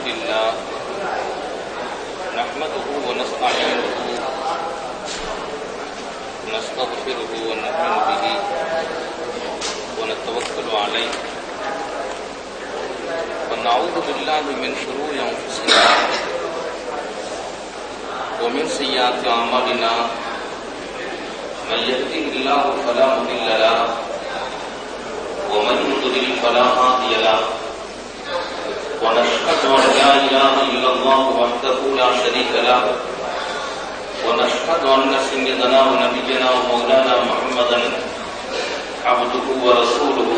لله نحمده ونستعينه ونستغفره ونؤمن به ونتوكل عليه ونعوذ بالله من شرور أنفسنا ومن سيئات أعمالنا من يهده الله فلا مضل له ومن يضلل فلا هادي له ونشهد ان لا اله الا الله وحده لا شريك له ونشهد ان سيدنا ونبينا ومولانا محمدا عبده ورسوله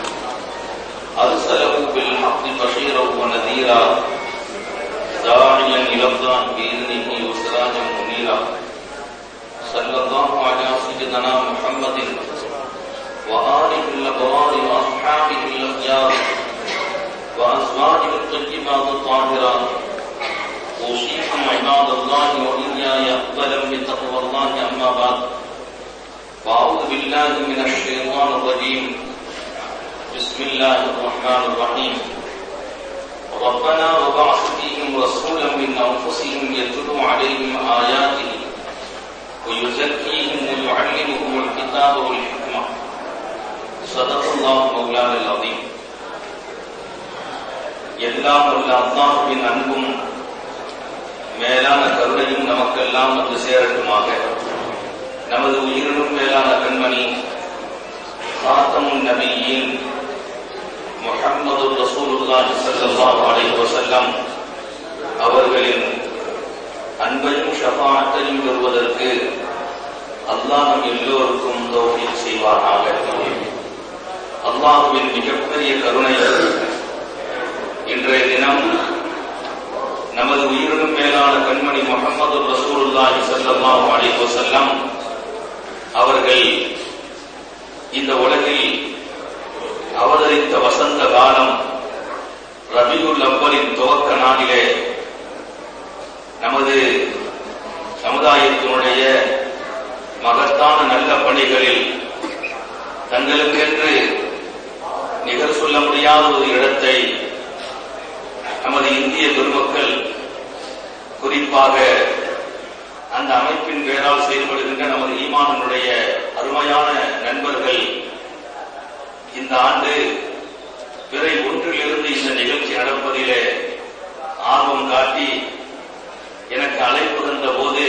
ارسله بالحق بشيرا ونذيرا داعيا الى الله باذنه وسراجا منيرا صلى الله على سيدنا محمد وآله الأبرار وأصحابه الأخيار وأزواجه الطيبات الطاهرات أوصيكم عباد الله وإياي أقبلا بتقوى الله أما بعد فأعوذ بالله من الشيطان الرجيم بسم الله الرحمن الرحيم ربنا وبعث فيهم رسولا من أنفسهم يتلو عليهم آياته ويزكيهم ويعلمهم الكتاب والحكمة صدق الله مولانا العظيم எல்லாம் உள்ள அல்லாஹுவின் அன்பும் மேலான கருணையும் நமக்கெல்லாம் வந்து சேரட்டுமாக நமது உயிரினும் மேலான கண்மணி காத்தமுன் நபியின் முஹம்மது ரசூலுல்லாஹி ஸல்லல்லாஹு அலைஹி வஸல்லம் அவர்களின் அன்பையும் ஷஃபாஅத்தையும் பெறுவதற்கு அல்லாஹ் நம் எல்லோருக்கும் தௌஃபீக் செய்வானாக அல்லாஹுவின் மிகப்பெரிய கருணை இன்றைய தினம் நமது உயிரினும் மேலான கண்மணி முகமது ரசூலுல்லாஹி ஸல்லல்லாஹு அலைஹி வஸல்லம் அவர்கள் இந்த உலகில் அவதரித்த வசந்த காலம் ரபியுல் அவ்வலின் துவக்க நாளிலே நமது சமுதாயத்தினுடைய மகத்தான நல்ல பணிகளில் தங்களுக்கென்று நிகர் சொல்ல முடியாத ஒரு இடத்தை நமது இந்திய பெருமக்கள் குறிப்பாக அந்த அமைப்பின் பேரால் செயல்படுகின்ற நமது ஈமானனுடைய அருமையான நண்பர்கள் இந்த ஆண்டு பிறை ஒன்றிலிருந்து இந்த நிகழ்ச்சி நடப்பதிலே ஆர்வம் காட்டி எனக்கு அழைப்பு தந்த போது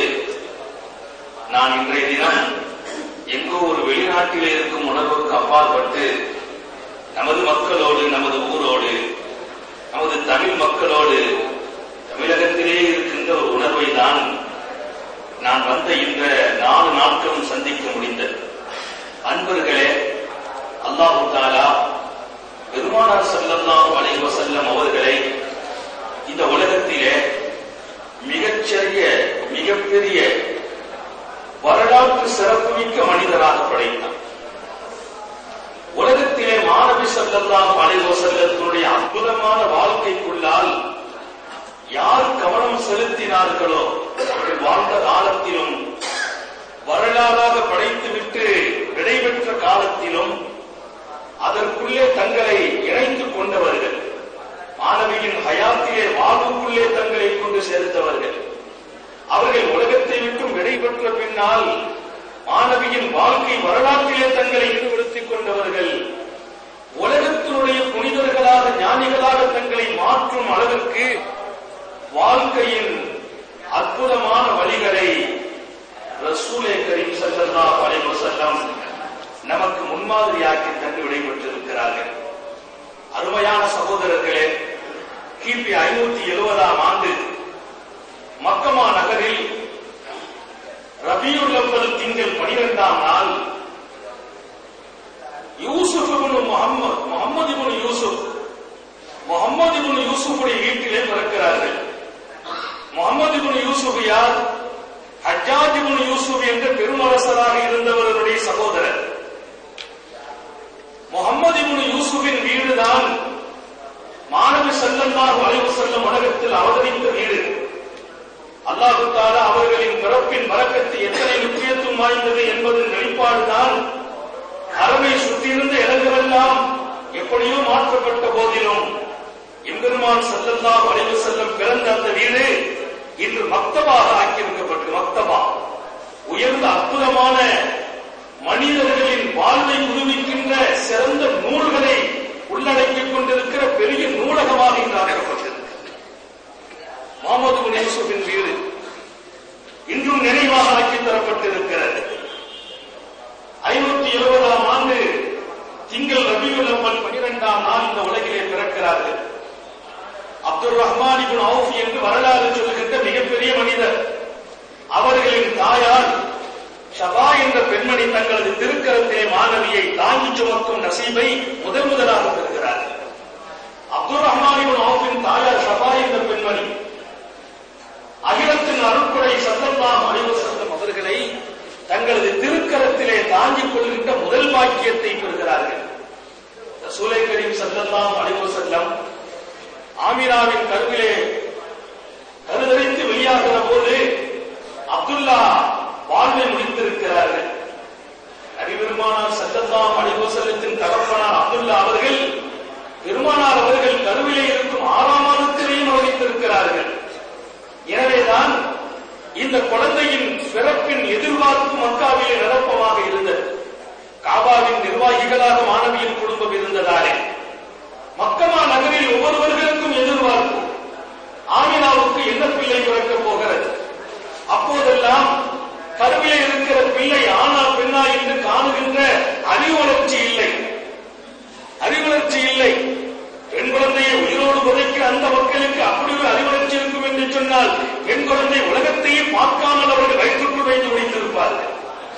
நான் இன்றைய தினம் எங்கோ ஒரு வெளிநாட்டில் இருக்கும் உணர்வுக்கு அப்பாற்பட்டு நமது மக்களோடு நமது ஊரோடு நமது தமிழ் மக்களோடு தமிழகத்திலே இருக்கின்ற ஒரு உணர்வை தான் நான் வந்த இந்த நாலு நாட்களும் சந்திக்க முடிந்தது அன்பர்களே அல்லாஹு தாலா பெருமானார் செல்லல்லாம் அலைஹி வஸல்லம் அவர்களை இந்த உலகத்திலே மிகச்சிறிய மிகப்பெரிய வரலாற்று சிறப்புமிக்க மனிதராக படைத்தார் உலகத்திலே மாணவி செல்லல்லாம் அலைவ செல்லத்தினுடைய அற்புதமான வாழ்க்கைக்குள்ளால் யார் கவனம் செலுத்தினார்களோ அவர்கள் வாழ்ந்த காலத்திலும் வரலாறாக படைத்துவிட்டு விடைபெற்ற காலத்திலும் அதற்குள்ளே தங்களை இணைத்துக் கொண்டவர்கள் மாணவியின் ஹயாத்திலே வாழ்வுக்குள்ளே தங்களை கொண்டு சேர்த்தவர்கள் அவர்கள் உலகத்தை விட்டும் விடைபெற்ற பின்னால் மாணவியின் வாழ்க்கை வரலாற்றிலே தங்களை ஈடுபடுத்திக் கொண்டவர்கள் உலகத்தினுடைய புனிதர்களாக ஞானிகளாக தங்களை மாற்றும் அளவிற்கு வாழ்க்கையின் அற்புதமான வழிகளை ரசூலே கரீம் சல்லல்லா அலைஹி வஸல்லம் நமக்கு முன்மாதிரியாக்கி தந்து விடைபெற்றிருக்கிறார்கள் அருமையான சகோதரர்களே கிபி ஐநூத்தி எழுபதாம் ஆண்டு மக்கமா நகரில் ரபியுல் அவ்வல் திங்கள் பனிரெண்டாம் நாள் யூசுப் இப்னு முகம்மது முகமது இப்னு யூசுப் முகமது இப்னு யூசுஃபுடைய வீட்டிலே பிறக்கிறார்கள் முகமது இப்னு யூசுப் யார் ஹஜ்ஜாஜ் இப்னு யூசுப் என்ற பெருமரசராக இருந்தவர்களுடைய சகோதரர் முகமது இப்னு யூசுஃபின் வீடுதான் மாணவி செல்லல்லாஹு அலைஹி செல்லும் உலகத்தில் அவதரித்த வீடு அல்லாஹு தாலா அவர்களின் பிறப்பின் வரக்கத்து எத்தனை முக்கியத்துவம் வாய்ந்தது என்பதன் வெளிப்பாடுதான் அரபை சுற்றியிருந்த இடங்களெல்லாம் எப்படியோ மாற்றப்பட்ட போதிலும் எம்பெருமான் செல்லல்லா வளைவு செல்லும் வீடு இன்று மக்தபாக ஆக்கியிருக்கப்பட்டு மக்தபா உயர்ந்த அற்புதமான மனிதர்களின் வாழ்வை புதுவிக்கின்ற சிறந்த நூல்களை உள்ளடக்கிக் கொண்டிருக்கிற பெரிய நூலகமாக இன்று ஆக்கப்பட்டிருக்கிறது முகமது யூசுஃபின் வீடு இன்றும் நினைவாக ஆக்கி தரப்பட்டிருக்கிறது ஐநூத்தி இருபதாம் ஆண்டு திங்கள் ரபியுல் அவ்வல் பனிரெண்டாம் நாள் இந்த உலகிலே பிறக்கிறார்கள் அப்துல் ரஹ்மான் இப்னு அவுஃப் என்று வரலாறு சொல்லுகின்ற மிகப்பெரிய மனிதர் அவர்களின் தாயார் ஷபா என்ற பெண்மணி தங்களது திருக்கரத்திலே மாணவியை தாங்கி சுமக்கும் நசீபை முதன் முதலாக பெறுகிறார் அப்துல் ரஹ்மான் இப்னு அவுஃபின் தாயார் ஷபா என்ற பெண்மணி அகிலத்தின் அருட்கொடை சத்தல்லாம் அறிவு சத்தம் அவர்களை தங்களது திருக்கரத்திலே தாங்கிக் கொள்கின்ற முதல் வாக்கியத்தை பெறுகிறார்கள் ரசூலை கரீம் சல்லல்லாம் அலைவு செல்லம் ஆமிராவின் கருவிலே கருதறித்து வெளியாகிற போது அப்துல்லா வாழ்வை முடித்திருக்கிறார்கள் நபிபெருமானார் சல்லல்லாம் அலைவு செல்லத்தின் தகப்பனார் அப்துல்லா அவர்கள் பெருமானார் அவர்கள் கருவிலே இருக்கும் ஆறாம் மாதத்திலேயும் அவதித்திருக்கிறார்கள் எனவேதான் இந்த குழந்தையின் பிறப்பின் எதிர்பார்ப்பு மக்காவிலே நிரப்பமாக இருந்தது காபாவின் நிர்வாகிகளாக மாணவியின் குடும்பம் இருந்ததாலே மக்கமா நகரில் ஒவ்வொருவர்களுக்கும் எதிர்பார்ப்பு ஆமினாவுக்கு என்ன பிள்ளை பிறக்கப் போகிறது அப்போதெல்லாம் கருவிலே இருக்கிற பிள்ளை ஆனா பெண்ணா என்று காணுகின்ற அறிவுணர்ச்சி இல்லை அறிவுணர்ச்சி இல்லை பெண் குழந்தையை உயிரோடு புதைக்கிற அந்த மக்களுக்கு அப்படி ஒரு அறிவுணர்ச்சி இருக்கும் என்று சொன்னால் பெண் குழந்தை உலகத்தையே பார்க்காமல் அவர்கள் வயிற்றுக்குள் வைத்து முடித்திருப்பார்கள்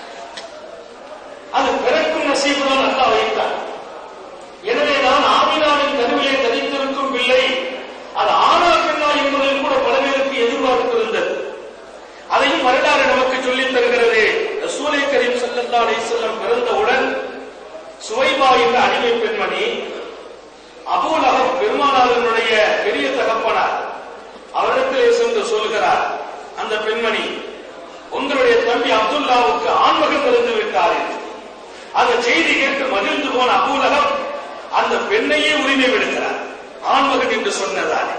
அது பிறக்கும் நசீபுதான் அல்லா வைத்தார் எனவே தான் ஆமினாவின் கருவிலே தரித்திருக்கும் பிள்ளை அது ஆனா பெண்ணா என்பதில் கூட பல பேருக்கு எதிர்பார்ப்பு இருந்தது அதையும் வரலாறு நமக்கு சொல்லித் தருகிறது ரசூலை கரீம் சல்லல்லா அலைஹிஸ்ஸலாம் பிறந்தவுடன் சுவைபா என்ற அடிமை பெண்மணி அபூலகம் பெருமானாரினுடைய பெரிய தகப்பனார் அவரிடத்திலே சென்று சொல்கிறார் அந்த பெண்மணி உங்களுடைய தம்பி அப்துல்லாவுக்கு ஆண்மகன் இருந்து விட்டார் அந்த செய்தி கேட்டு மகிழ்ந்து போன அபூலகம் அந்த பெண்ணையே உரிமை விடுகிறார் ஆண்மகன் என்று சொன்னதாலே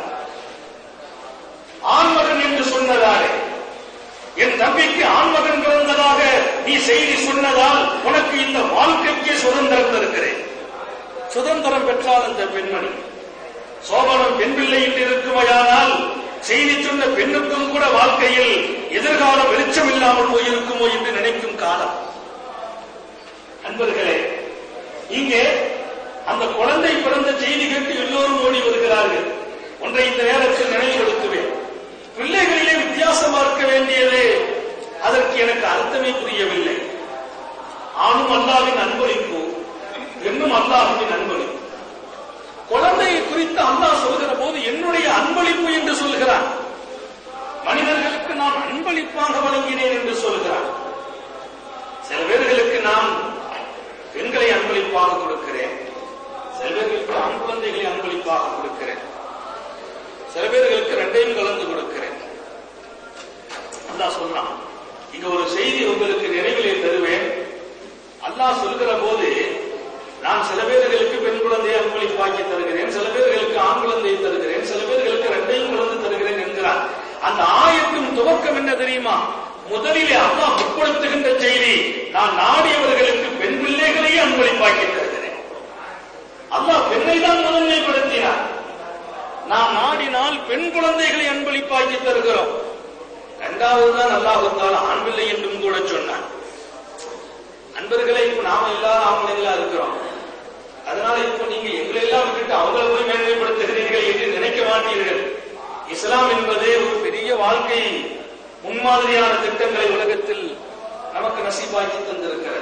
ஆண்மகன் என்று சொன்னதாலே என் தம்பிக்கு ஆண்மகன் பிறந்ததாக நீ செய்தி சொன்னதால் உனக்கு இந்த வாழ்க்கைக்கு சுதந்திரம் தருகிறேன் சுதந்திரம் பெற்றால் அந்த பெண்மணி சோபனம் பெண் பிள்ளை என்று இருக்குமையானால் செய்தி சொன்ன பெண்ணுக்கும் கூட வாழ்க்கையில் எதிர்காலம் வெளிச்சம் இல்லாமல் போயிருக்குமோ என்று நினைக்கும் காலம் அன்பர்களே இங்கே அந்த குழந்தை பிறந்த செய்தி கேட்டு எல்லோரும் ஓடி வருகிறார்கள் ஒன்றை இந்த நேரத்தில் நினைவுபடுத்துவேன் பிள்ளைகளிலே வித்தியாசம் பார்க்க வேண்டியது அதற்கு எனக்கு அர்த்தமே புரியவில்லை ஆணும் அல்லாவின் அன்பளிப்பு பெண்ணும் அல்லாஹுவின் அன்பளிப்பு குழந்தையை குறித்து அல்லாஹ் சொல்கிற போது என்னுடைய அன்பளிப்பு என்று சொல்கிறான் மனிதர்களுக்கு நான் அன்பளிப்பாக வழங்கினேன் என்று சொல்கிறான் சில பேர்களுக்கு நான் பெண்களை அன்பளிப்பாக கொடுக்கிறேன் சில பேர்களுக்கு ஆண் குழந்தைகளை அன்பளிப்பாக கொடுக்கிறேன் சில பேர்களுக்கு ரெண்டையும் கலந்து கொடுக்கிறேன் அல்லாஹ் சொல்றான் இங்க ஒரு செய்தி உங்களுக்கு நினைவிலே தருவேன் அல்லாஹ் சொல்கிற போது நான் சில பேர்களுக்கு பெண் குழந்தையை அன்பளிப்பாக்கி தருகிறேன் சில பேர்களுக்கு ஆண் குழந்தையை தருகிறேன் சில பேர்களுக்கு ரெண்டையும் கலந்து தருகிறேன் என்கிறார் அந்த ஆயத்தின் துவக்கம் என்ன தெரியுமா முதலிலே அல்லாஹ் முற்படுத்துகின்ற செய்தி நான் நாடியவர்களுக்கு பெண் பிள்ளைகளையே அன்பளிப்பாக்கி தருகிறேன் அல்லாஹ் பெண்ணை தான் முதன்மைப்படுத்தினார் நாம் நாடினால் பெண் குழந்தைகளை அன்பளிப்பாக்கி தருகிறோம் இரண்டாவது தான் அல்லாஹுத்தால் ஆண் பிள்ளை என்றும் கூட சொன்னான் நண்பர்களே இப்ப நாம எல்லாரும் ஆம்பளைங்களா இருக்கிறோம் அதனால இப்ப நீங்க எங்களை எல்லாம் விட்டுட்டு அவங்களை போய் மேன்மைப்படுத்துகிறீர்கள் என்று நினைக்க மாட்டீர்கள் இஸ்லாம் என்பதே ஒரு பெரிய வாழ்க்கை முன்மாதிரியான திட்டங்களை உலகத்தில் நமக்கு நசீபாக்கி தந்திருக்கிறது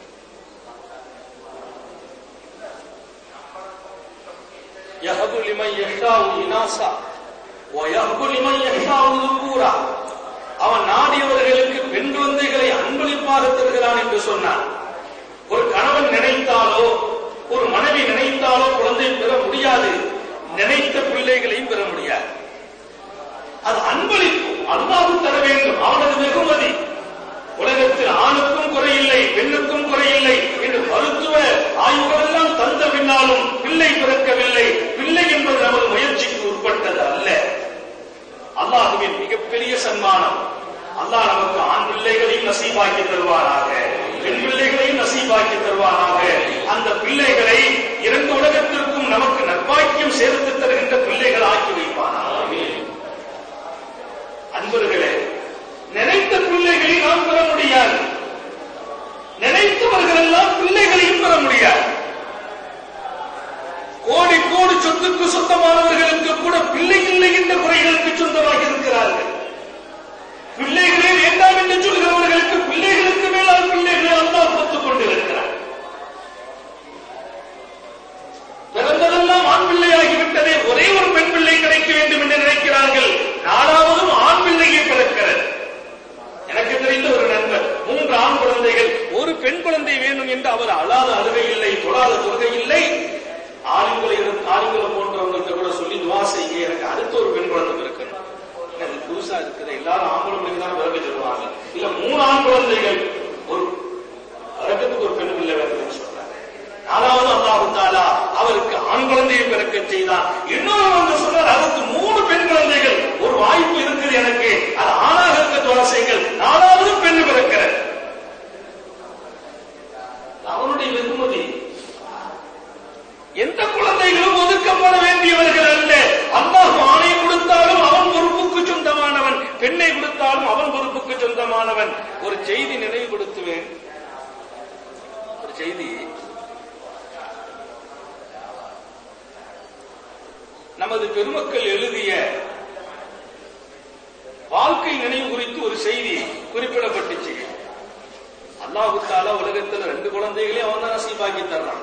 யஹபு லிமன் யஷாவு இனாசா வயஹபு லிமன் யஷாவு ذُكُورًا அவன் நாடியவர்களுக்கு பெண் குழந்தைகளை அன்பளிப்பாக தருகிறான் என்று சொன்னான் ஒரு கணவன் நினைத்தாலோ ஒரு மனைவி நினைத்தாலோ குழந்தை பெற முடியாது நினைத்த பிள்ளைகளையும் பெற முடியாது அது அன்பளிப்பு அல்லாஹ் தர வேண்டும் அவனது வெகுமதி உலகத்தில் ஆணுக்கும் குறையில்லை பெண்ணுக்கும் குறையில்லை என்று மருத்துவ ஆய்வுகள் எல்லாம் தந்த பின்னாலும் பிள்ளை பிறக்கவில்லை பிள்ளை என்பது நமது முயற்சிக்கு உட்பட்டது அல்ல அல்லாஹுவின் மிகப்பெரிய சன்மானம் அல்லாஹ் நமக்கு ஆண் பிள்ளைகளையும் நசீபாக்கி தருவாராக பெண் பிள்ளைகளையும் நசீபாக்கி தருவாராக அந்த பிள்ளைகளை இரண்டு உலகத்திற்கும் நமக்கு நற்பாக்கியம் சேர்த்து தருகின்ற பிள்ளைகள் ஆக்கி வைப்பாராக அன்பர்களே நினைத்த பிள்ளைகளை நாம் பெற முடியாது நினைத்தவர்கள் எல்லாம் பிள்ளைகளையும் பெற முடியாது கோடி கோடி சொத்துக்கு சொந்தமானவர்களுக்கு கூட பிள்ளை இல்லை என்ற குறைகளுக்கு சொந்தமாக இருக்கிறார்கள் பிள்ளைகளே வேண்டாம் என்று சொல்கிறவர்களுக்கு பிள்ளைகளுக்கு மேலால் பிள்ளைகளை அல்லாஹ் பொத்துக் கொண்டிருக்கிறார் பிறந்ததெல்லாம் ஆண் பிள்ளையாகிவிட்டதே ஒரே ஒரு பெண் பிள்ளை கிடைக்க வேண்டும் என்று நினைக்கிறார்கள் நாலாவதும் ஆண் பிள்ளையே பிறக்கிறது எனக்கு தெரிந்த ஒரு நண்பர் மூன்று ஆண் குழந்தைகள் ஒரு பெண் குழந்தை வேணும் என்று அவர் அழாத அழுகை இல்லை தொழாத தொழுகை இல்லை ஆளுங்களை ஆளுங்களை போன்றவங்கள்ட்ட கூட சொல்லி துவா செய்ய எனக்கு அடுத்த ஒரு பெண் குழந்தை இருக்கணும் எனக்கு புதுசா இருக்குது எல்லாரும் ஆம்பளை பிள்ளைங்க தான் பிறக்க சொல்லுவாங்க இல்ல மூணு ஆண் குழந்தைகள் ஒரு பிறக்கத்துக்கு ஒரு பெண் பிள்ளை வேணும்னு சொல்றாங்க நாலாவது அல்லாஹு தாலா அவருக்கு ஆண் குழந்தையை பிறக்க செய்தார் இன்னொரு வந்து சொன்னார் அதற்கு மூணு பெண் குழந்தைகள் ஒரு வாய்ப்பு இருக்குது எனக்கு அது ஆணாக இருக்க துவாசைகள் நாலாவது பெண் பிறக்கிற அவனுடைய வெகுமதி எந்த குழந்தைகளும் ஒதுக்கப்பட வேண்டியவர்கள் அல்ல அல்லாஹ் ஆணை கொடுத்தாலும் அவன் பொறுப்புக்கு சொந்தமானவன் பெண்ணை கொடுத்தாலும் அவன் பொறுப்புக்கு சொந்தமானவன் ஒரு செய்தி நினைவுபடுத்துவேன் ஒரு செய்தி நமது பெருமக்கள் எழுதிய வாழ்க்கை நினைவு குறித்து ஒரு செய்தி குறிப்பிடப்பட்டுச்சு அல்லாஹு தாலா உலகத்துல ரெண்டு குழந்தைகளே அவன் தான் நசீபாக்கி தர்றான்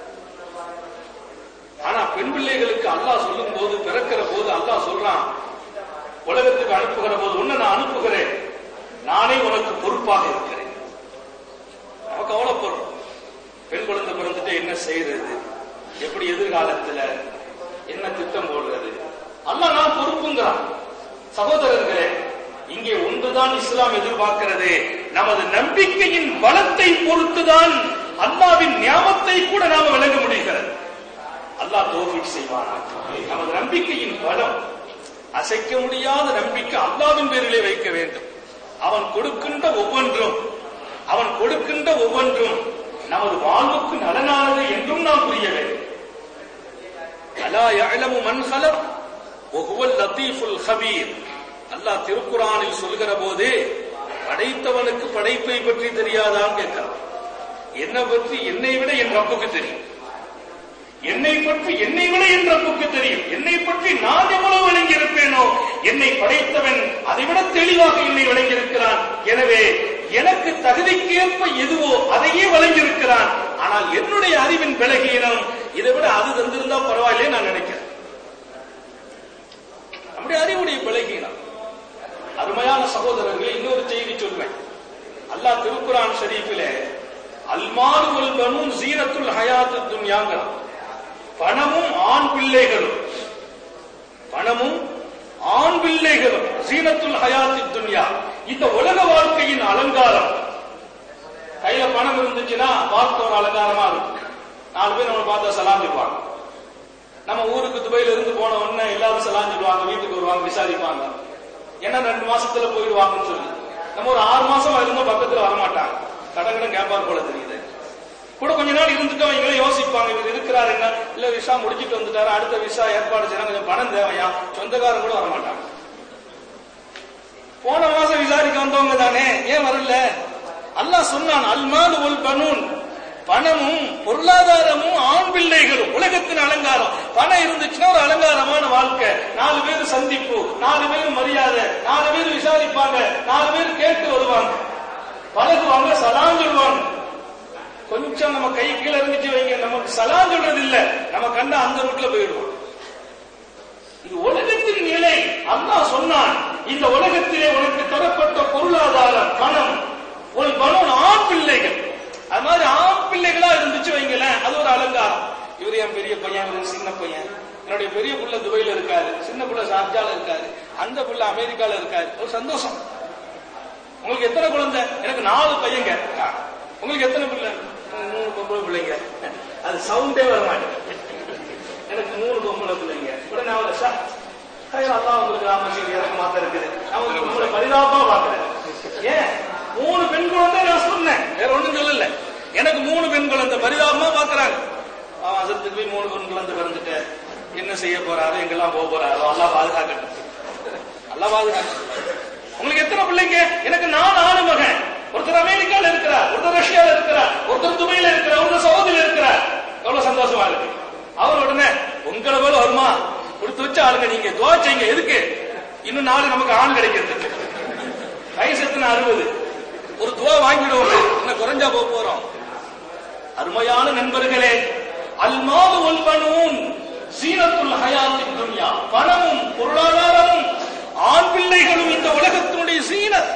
ஆனா பெண் பிள்ளைகளுக்கு அல்லாஹ் சொல்லும் போது பிறக்கிற போது அல்லாஹ் சொல்றான் உலகத்துக்கு அனுப்புகிற போது உன்னை நான் அனுப்புகிறேன் நானே உனக்கு பொறுப்பாக இருக்கிறேன் நம்ம கவலைப்படுறோம் பெண் குழந்தை பிறந்துட்டு என்ன செய்யறது எப்படி எதிர்காலத்துல என்ன திட்டம் போடுறது அல்லாஹ் நான் பொறுப்புங்கிறான் சகோதரர்களே இங்கே ஒன்றுதான் இஸ்லாம் எதிர்பார்க்கிறது நமது நம்பிக்கையின் பலத்தை பொறுத்துதான் அல்லாவின் ஞாபத்தை கூட நாம விளங்க முடிகிறது அல்லாஹ் தோஃபிக் செய்வானாக நமது நம்பிக்கையின் பலம் அசைக்க முடியாத நம்பிக்கை அல்லாவின் பேரிலே வைக்க வேண்டும் அவன் கொடுக்கின்ற ஒவ்வொன்றும் அவன் கொடுக்கின்ற ஒவ்வொன்றும் நமது வாழ்வுக்கு நலனானது என்றும் நாம் புரிய வேண்டும் அலா யஅலமு மன் ஹலக் வஹுவல் லத்தீஃபுல் ஹபீர் அல்லாஹ் திருக்குறானில் சொல்கிற போது படைத்தவனுக்கு படைப்பை பற்றி தெரியாதான்னு கேட்கிறான் என்னை பற்றி என்னை விட என் ரப்புக்கு தெரியும் என்னை பற்றி என்னை விட என் ரப்புக்கு தெரியும் என்னை பற்றி நான் எவ்வளவு விளங்கி இருப்பேனோ என்னை படைத்தவன் அதை விட தெளிவாக என்னை விளங்கி இருக்கிறான் எனவே எனக்கு தகுதிக்கேற்ப எதுவோ அதையே வழங்கியிருக்கிறான் ஆனால் என்னுடைய அறிவின் பலகீனம் இதை விட அது தந்திருந்தா பரவாயில்லையே நான் நினைக்கிறேன் நம்முடைய அறிவுடைய பலகீனம் அருமையான சகோதரர்களே இன்னொரு செய்தி சொல்வேன் அல்லாஹ் திருக்குரான் ஷரீஃபிலே அல்மால் வல் பனூன் சீனத்துல் ஹயாத்து துன்யாங்கிறான் பணமும் ஆண் பிள்ளைகளும் பணமும் ஆண் பிள்ளைகளும் சீனத்துல் ஹயாத்தி துன்யா இந்த உலக வாழ்க்கையின் அலங்காரம் கையில பணம் இருந்துச்சுன்னா பார்க்க ஒரு அலங்காரமா இருக்கும் நாலு பேர் நம்ம பார்த்தா சலாஞ்சிருவாங்க நம்ம ஊருக்கு துபாயில இருந்து போன உடனே எல்லாரும் சலாஞ்சிடுவாங்க வீட்டுக்கு வருவாங்க விசாரிப்பாங்க ஏன்னா ரெண்டு மாசத்துல போயிடுவாங்கன்னு சொல்லி நம்ம ஒரு ஆறு மாசம் இருந்தோம் பக்கத்துல வரமாட்டாங்க கடகடன் கேப்பார் போல தெரியுது கூட கொஞ்ச நாள் இருந்துட்டு அவங்க யோசிப்பாங்க இவர் இருக்கிறாரு என்ன இல்ல விசா முடிச்சிட்டு வந்துட்டாரு அடுத்த விசா ஏற்பாடு செய்யணும் கொஞ்சம் பணம் தேவையா சொந்தக்காரன் கூட வரமாட்டாங்க போன மாசம் விசாரிக்க வந்தவங்க தானே ஏன் வரல அல்லாஹ் சொன்னான் அல்மால் உல் பனூன் பணமும் பொருளாதாரமும் ஆண் பிள்ளைகளும் உலகத்தின் அலங்காரம் பணம் இருந்துச்சுன்னா ஒரு அலங்காரமான வாழ்க்கை நாலு பேர் சந்திப்பு நாலு பேர் மரியாதை நாலு பேர் விசாரிப்பாங்க நாலு பேர் கேட்டு வருவாங்க பழகுவாங்க சலாம் சொல்லுவாங்க கொஞ்சம் நம்ம கை கீழே இருந்துச்சு வைங்க நமக்கு சலாம் சொல்றது இல்ல நம்ம கண்ட அந்த ரூட்ல போயிடுவோம் இது உலகத்தின் நிலை அல்லாஹ் சொன்னான் இந்த உலகத்திலே உனக்கு தரப்பட்ட பொருளாதாரம் பணம் ஒரு பணம் ஆண் பிள்ளைகள் அது மாதிரி ஆண் பிள்ளைகளா இருந்துச்சு வைங்களேன் அது ஒரு அலங்காரம் இவர் என் பெரிய பையன் இவர் சின்ன பையன் என்னுடைய பெரிய புள்ள துபாயில இருக்காரு சின்ன புள்ள ஷார்ஜால இருக்காரு அந்த புள்ள அமெரிக்கால இருக்காரு ஒரு சந்தோஷம் உங்களுக்கு எத்தனை குழந்தை எனக்கு நாலு பையங்க உங்களுக்கு எத்தனை பிள்ளை மூணு பொம்பளை பிள்ளைங்க அது சவுண்டே வர மாட்டேங்குது எனக்கு மூணு பொம்பளை பிள்ளைங்க உடனே அவரை சார் ஐயோ, அல்லாஹ் உங்களுக்கு ராமசீர் இறக்கமாக இருக்குது நான் உங்களுக்கு உங்களை பரிதாபமா பார்க்கிறேன் ஏன் மூணு பெண் குழந்தை நான் சொன்னேன் வேற ஒண்ணும் சொல்லல எனக்கு மூணு பெண் குழந்தை பரிதாபமா பாக்குறாங்க அவன் அசத்துக்கு போய் மூணு பெண் குழந்தை பிறந்துட்டு என்ன செய்ய போறாரோ எங்கெல்லாம் போக போறாரோ அல்லாஹ் பாதுகாக்கட்டும் அல்லாஹ் பாதுகாக்கட்டும் உங்களுக்கு எத்தனை பிள்ளைங்க எனக்கு நான் ஆணு மகன் ஒருத்தர் அமெரிக்கால இருக்கிறார் ஒருத்தர் ரஷ்யால இருக்கிறார் ஒருத்தர் துபாயில இருக்கிறார் ஒருத்தர் சவுதியில இருக்கிறார் எவ்வளவு சந்தோஷமா இருக்கு அவர் உடனே உங்களை போல வருமா கொடுத்து வச்ச ஆளுங்க நீங்க துவா செய்யுங்க எதுக்கு இன்னும் நாலு நமக்கு ஆண் கிடைக்கிறதுக்கு வயசு எத்தனை அறுபது ஒரு துவா வாங்கிடுவோம் இன்னும் குறைஞ்சா போக போறோம் அருமையான நண்பர்களே அல்மாவு ஒல்பனூன் சீனத்துல் ஹயாத்தின் துன்யா பணமும் பொருளாதாரமும் ஆண் பிள்ளைகளும் இந்த உலகத்தினுடைய சீனத்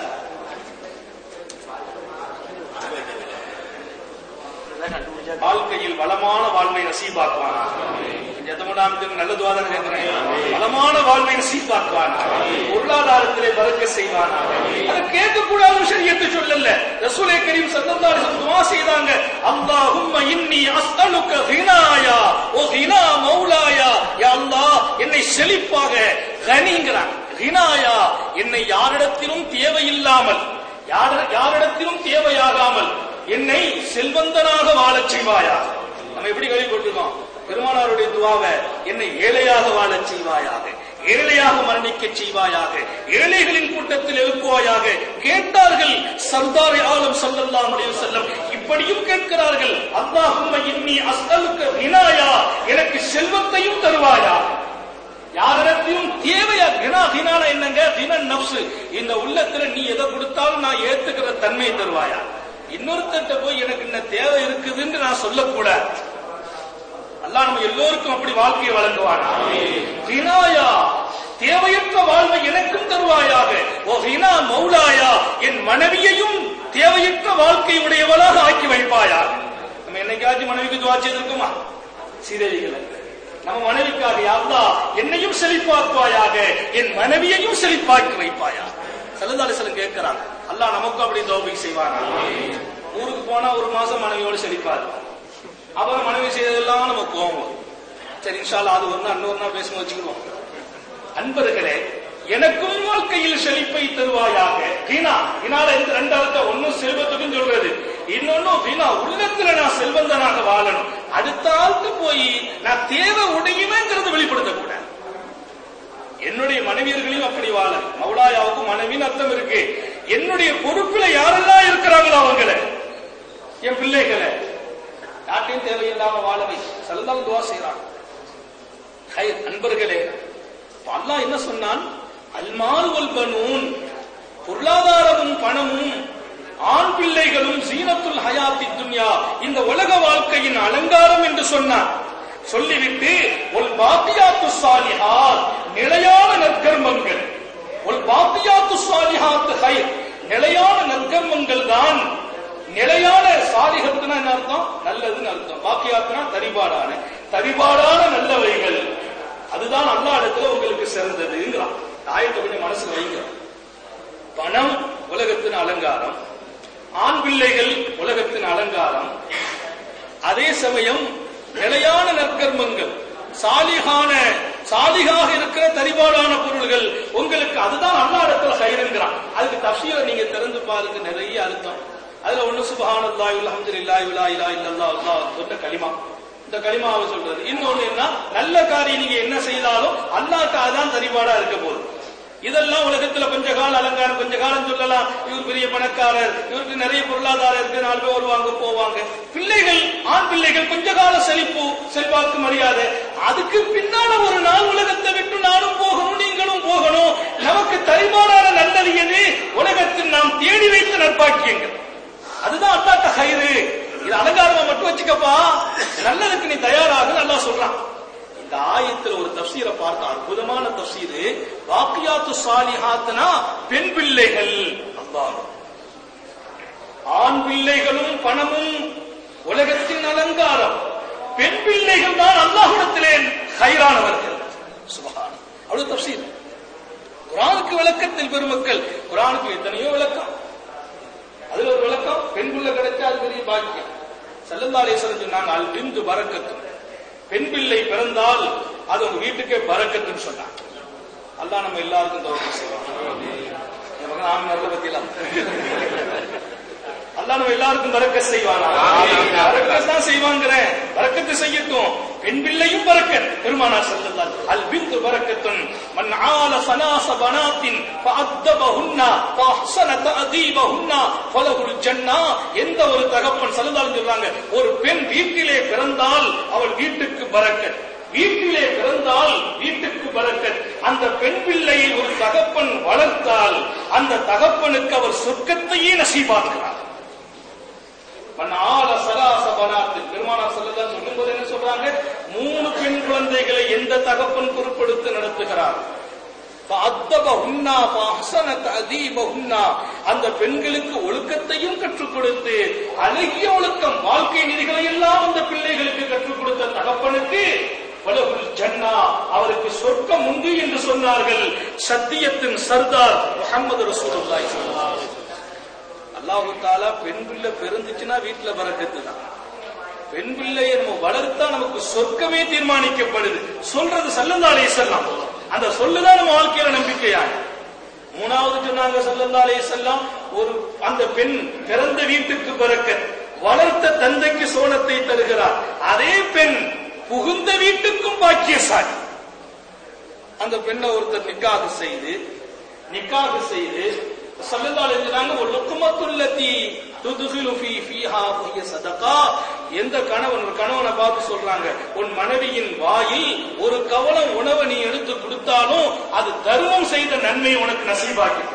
வாழ்க்கையில் வளமான வாழ்வை நசீபாக்குவானா எதமுடாமத்துக்கு நல்ல துவாதான் கேட்கிறேன் வளமான வாழ்வை நசீபாக்குவானா பொருளாதாரத்திலே பறக்க செய்வானா அதை கேட்கக்கூடாத விஷயத்தை சொல்லல ரசூலை கரீம் சல்லல்லாஹு அலைஹி துவா செய்தாங்க அல்லாஹும்ம இன்னி அஸ்அலுக ஹினாயா ஓ ஹினா மௌலாயா யா அல்லாஹ் என்னை செழிப்பாக கனிங்கிறான் ஹினாயா என்னை யாரிடத்திலும் தேவையில்லாமல் யார- யாரிடத்திலும் தேவையாகாமல் என்னை செல்வந்தனாக வாழச் செய்வாயா நம்ம எப்படி கேள்விப்பட்டிருக்கோம் பெருமானாருடைய துவாவை என்னை ஏழையாக வாழச் செய்வாயாக ஏழையாக மரணிக்கச் செய்வாயாக ஏழைகளின் கூட்டத்தில் எழுப்புவாயாக கேட்டார்கள் சர்தார் ஆலம் ஸல்லல்லாஹு அலைஹி வஸல்லம் இப்படியும் கேட்கிறார்கள் அல்லாஹும்ம இன்னி அஸ்அலுக வினாயா எனக்கு செல்வத்தையும் தருவாயா யாரிடத்தையும் தேவையா கினா கினான என்னங்க தினன் நப்சு இந்த உள்ளத்துல நீ எதை கொடுத்தாலும் நான் ஏத்துக்கிற தன்மை தருவாயா இன்னொருத்தட்ட போய் எனக்கு என்ன தேவை இருக்குதுன்னு நான் சொல்லக்கூடாது அல்லாஹ் நம்ம எல்லோருக்கும் அப்படி வாழ்க்கையை வழங்குவானா வினாயா தேவையற்ற வாழ்வை எனக்கும் தருவாயாக ஓ வினா மௌலாயா என் மனைவியையும் தேவையற்ற வாழ்க்கை உடையவளாக ஆக்கி வைப்பாயாக நம்ம என்னைக்காச்சும் மனைவிக்கு துவா செய்திருக்குமா சீரழிகளை நம்ம மனைவிக்காக யாருதா என்னையும் செழிப்பாக்குவாயாக என் மனைவியையும் செழிப்பாக்கி வைப்பாயா செல்லதாலிசலம் கேட்கிறாங்க அல்லாஹ் நமக்கும் அப்படி தோபை செய்வானா ஊருக்கு போனா ஒரு மாசம் மனைவியோடு செழிப்பாரு அப்புறம் மனைவி செய்ததெல்லாம் நம்ம கோவம் வரும். சரி இன்ஷால்லா அது ஒரு நாள் இன்னொரு நாள் பேசும் வச்சுக்கிடுவோம் அன்பர்களே எனக்கும் வாழ்க்கையில் செழிப்பை தருவாயாக வீணா வீணால இருந்து ரெண்டு அர்த்தம் ஒன்னும் செல்வத்துக்கும் சொல்றது இன்னொன்னும் வீணா உள்ளத்துல நான் செல்வந்தனாக வாழணும் அடுத்த ஆளுக்கு போய் நான் தேவை உடையுமேங்கிறது வெளிப்படுத்தக்கூடாது என்னுடைய மனைவியர்களையும் அப்படி வாழ மௌலாயாவுக்கும் மனைவின்னு அர்த்தம் இருக்கு என்னுடைய பொறுப்புல யாரெல்லாம் இருக்கிறாங்களோ அவங்களை என் பிள்ளைகளை யார்ட்டையும் தேவையில்லாம வாழவை செல்லதால் துவா செய்யறாங்க ஹைர், அன்பர்களே இப்ப அல்லாஹ் என்ன சொன்னான் அல்மால் வல் பனூன் பொருளாதாரமும் பணமும் ஆண் பிள்ளைகளும் சீனத்துல் ஹயாத்தி துன்யா இந்த உலக வாழ்க்கையின் அலங்காரம் என்று சொன்னான் சொல்லிவிட்டு ஒல் பாத்தியாத்து சாலிஹாத் நிலையான நற்கர்மங்கள் ஒல் பாத்தியாத்து சாலிஹாத் ஹைர் நிலையான நற்கர்மங்கள் தான் நிலையான சாலிகத்துனா என்ன அர்த்தம் நல்லதுன்னு அர்த்தம் பாக்கியாத்துனா தரிபாடான தரிபாடான நல்லவைகள் அதுதான் அல்லா இடத்துல உங்களுக்கு சிறந்ததுங்கிறான் ஆயத்தை கொஞ்சம் மனசுல வைங்க பணம் உலகத்தின் அலங்காரம் ஆண் பிள்ளைகள் உலகத்தின் அலங்காரம் அதே சமயம் நிலையான நற்கர்மங்கள் சாலிகான சாலிகாக இருக்கிற தரிபாடான பொருள்கள் உங்களுக்கு அதுதான் அல்லா இடத்துல சைரங்கிறான் அதுக்கு தஃசீரை நீங்க திறந்து பாருங்க நிறைய அர்த்தம் அதுல ஒண்ணு சுபஹானல்லாஹி அல்ஹம்துலில்லாஹி வலா இலாஹ இல்லல்லாஹ் அல்லாஹ் சொன்ன கலிமா இந்த கலிமாவை சொல்றது இன்னொன்னு என்ன நல்ல காரியம் நீங்க என்ன செய்தாலும் அல்லாஹ்க்கு அதான் தரிபாடா இருக்க போகுது இதெல்லாம் உலகத்துல கொஞ்ச கால அலங்காரம் கொஞ்ச காலம் சொல்லலாம் இவர் பெரிய பணக்காரர் இவருக்கு நிறைய பொருளாதாரம் இருக்கு நாலு பேர் வருவாங்க போவாங்க பிள்ளைகள் ஆண் பிள்ளைகள் கொஞ்ச கால செழிப்பு செல்வாக்கு மரியாதை அதுக்கு பின்னால ஒரு நாள் உலகத்தை விட்டு நானும் போகணும் நீங்களும் போகணும் நமக்கு தரிமாறான நல்லது எது உலகத்தில் நாம் தேடி வைத்த நற்பாக்கியங்கள் அதுதான் அல்லாட்ட ஹைரு இது அலங்காரமா மட்டும் வச்சுக்கப்பா நல்லதுக்கு நீ தயாராக நல்லா சொல்றான் இந்த ஆயத்துல ஒரு தப்சீரை பார்த்த அற்புதமான தப்சீரு வாக்கியாத்து சாலிஹாத்னா பெண் பிள்ளைகள் அல்லாஹ் ஆண் பிள்ளைகளும் பணமும் உலகத்தின் அலங்காரம் பெண் பிள்ளைகள் தான் அல்லாஹ்விடத்திலே ஹைரானவர்கள் சுபஹான் அவ்வளவு தப்சீர் குரானுக்கு விளக்கத்தில் பெருமக்கள் குரானுக்கு எத்தனையோ விளக்கம் அதுல ஒரு விளக்கம் பெண் பிள்ளை கிடைச்சா அது பெரிய பாக்கியம் செல்லந்தாலேஸ்வரன் சொன்னாங்க அல் பிந்து பறக்கத்தும் பெண் பிள்ளை பிறந்தால் அது உங்க வீட்டுக்கே பறக்கத்துன்னு சொன்னாங்க அல்லாஹ் நம்ம எல்லாருக்கும் தோற்றம் செய்வான் என் மகன் ஆமினார்ல பத்தியெல்லாம் அல்லாஹ் நம்ம எல்லாருக்கும் பறக்க செய்வானா பறக்கத் தான் செய்வாங்கிறேன் பறக்கத்து செய்யட்டும் பெண் பிள்ளையும் பறக்கத் பெருமானார் செல்லல்லார் அல் பிந்து பறக்கத்துன் மன் ஆல சலாச பனாத்தின் ஃபஅத்தபஹுன்ன ஃபஅஹ்ஸன தஅதீபஹுன்ன ஃபலஹுல் ஜன்னா எந்த ஒரு தகப்பன் செல்லல்லார் சொல்றாங்க ஒரு பெண் வீட்டிலே பிறந்தால் அவள் வீட்டுக்கு பறக்கத் வீட்டிலே பிறந்தால் வீட்டுக்கு பறக்கத் அந்த பெண் பிள்ளையை ஒரு தகப்பன் வளர்த்தால் அந்த தகப்பனுக்கு அவர் சொர்க்கத்தையே நசீபாக்குறார் மன்னால சராச பனாத்து பெருமானார் செல்லதான் சொல்லும்போது என்ன சொல்றாங்க மூணு பெண் குழந்தைகளை எந்த தகப்பன் பொறுப்படுத்து நடத்துகிறார் فأدبهن فأحسن تأديبهن. அந்த பெண்களுக்கு ஒழுக்கத்தையும் கற்றுக் கொடுத்து அழகிய ஒழுக்கம் வாழ்க்கை நெறிகளை எல்லாம் அந்த பிள்ளைகளுக்கு கற்றுக் கொடுத்த தகப்பனுக்கு வலகுல் ஜன்னா அவருக்கு சொர்க்கம் உண்டு என்று சொன்னார்கள் சத்தியத்தின் சர்தார் முகமது ரசூலுல்லாஹி ஸல்லல்லாஹு அலைஹி வஸல்லம். அல்லாஹு தாலா பெண் பிள்ளை பிறந்துச்சுன்னா வீட்டுல பறக்கத்து தான் பெண் பிள்ளையை நம்ம வளர்த்தா நமக்கு சொர்க்கமே தீர்மானிக்கப்படுது சொல்றது சல்லல்லாலே செல்லாம் அந்த சொல்லுதான் நம்ம வாழ்க்கையில நம்பிக்கையா மூணாவது சொன்னாங்க சல்லல்லாலே செல்லாம் ஒரு அந்த பெண் பிறந்த வீட்டுக்கு பிறக்க வளர்த்த தந்தைக்கு சோனத்தை தருகிறார் அதே பெண் புகுந்த வீட்டுக்கும் பாக்கியசாலி அந்த பெண்ணை ஒருத்தர் நிக்காக செய்து நிக்காக செய்து சல்லல்லாஹு அலைஹி வஸல்லம் ஒரு லுக்மத்துல்லதி துதுகிலு ஃபீ ஃபீஹா ஃபஹிய சதகா எந்த கணவன் ஒரு கணவனை பார்த்து சொல்றாங்க உன் மனைவியின் வாயில் ஒரு கவலம் உணவை நீ எடுத்து கொடுத்தாலும் அது தர்மம் செய்த நன்மை உனக்கு நசீபாக்கி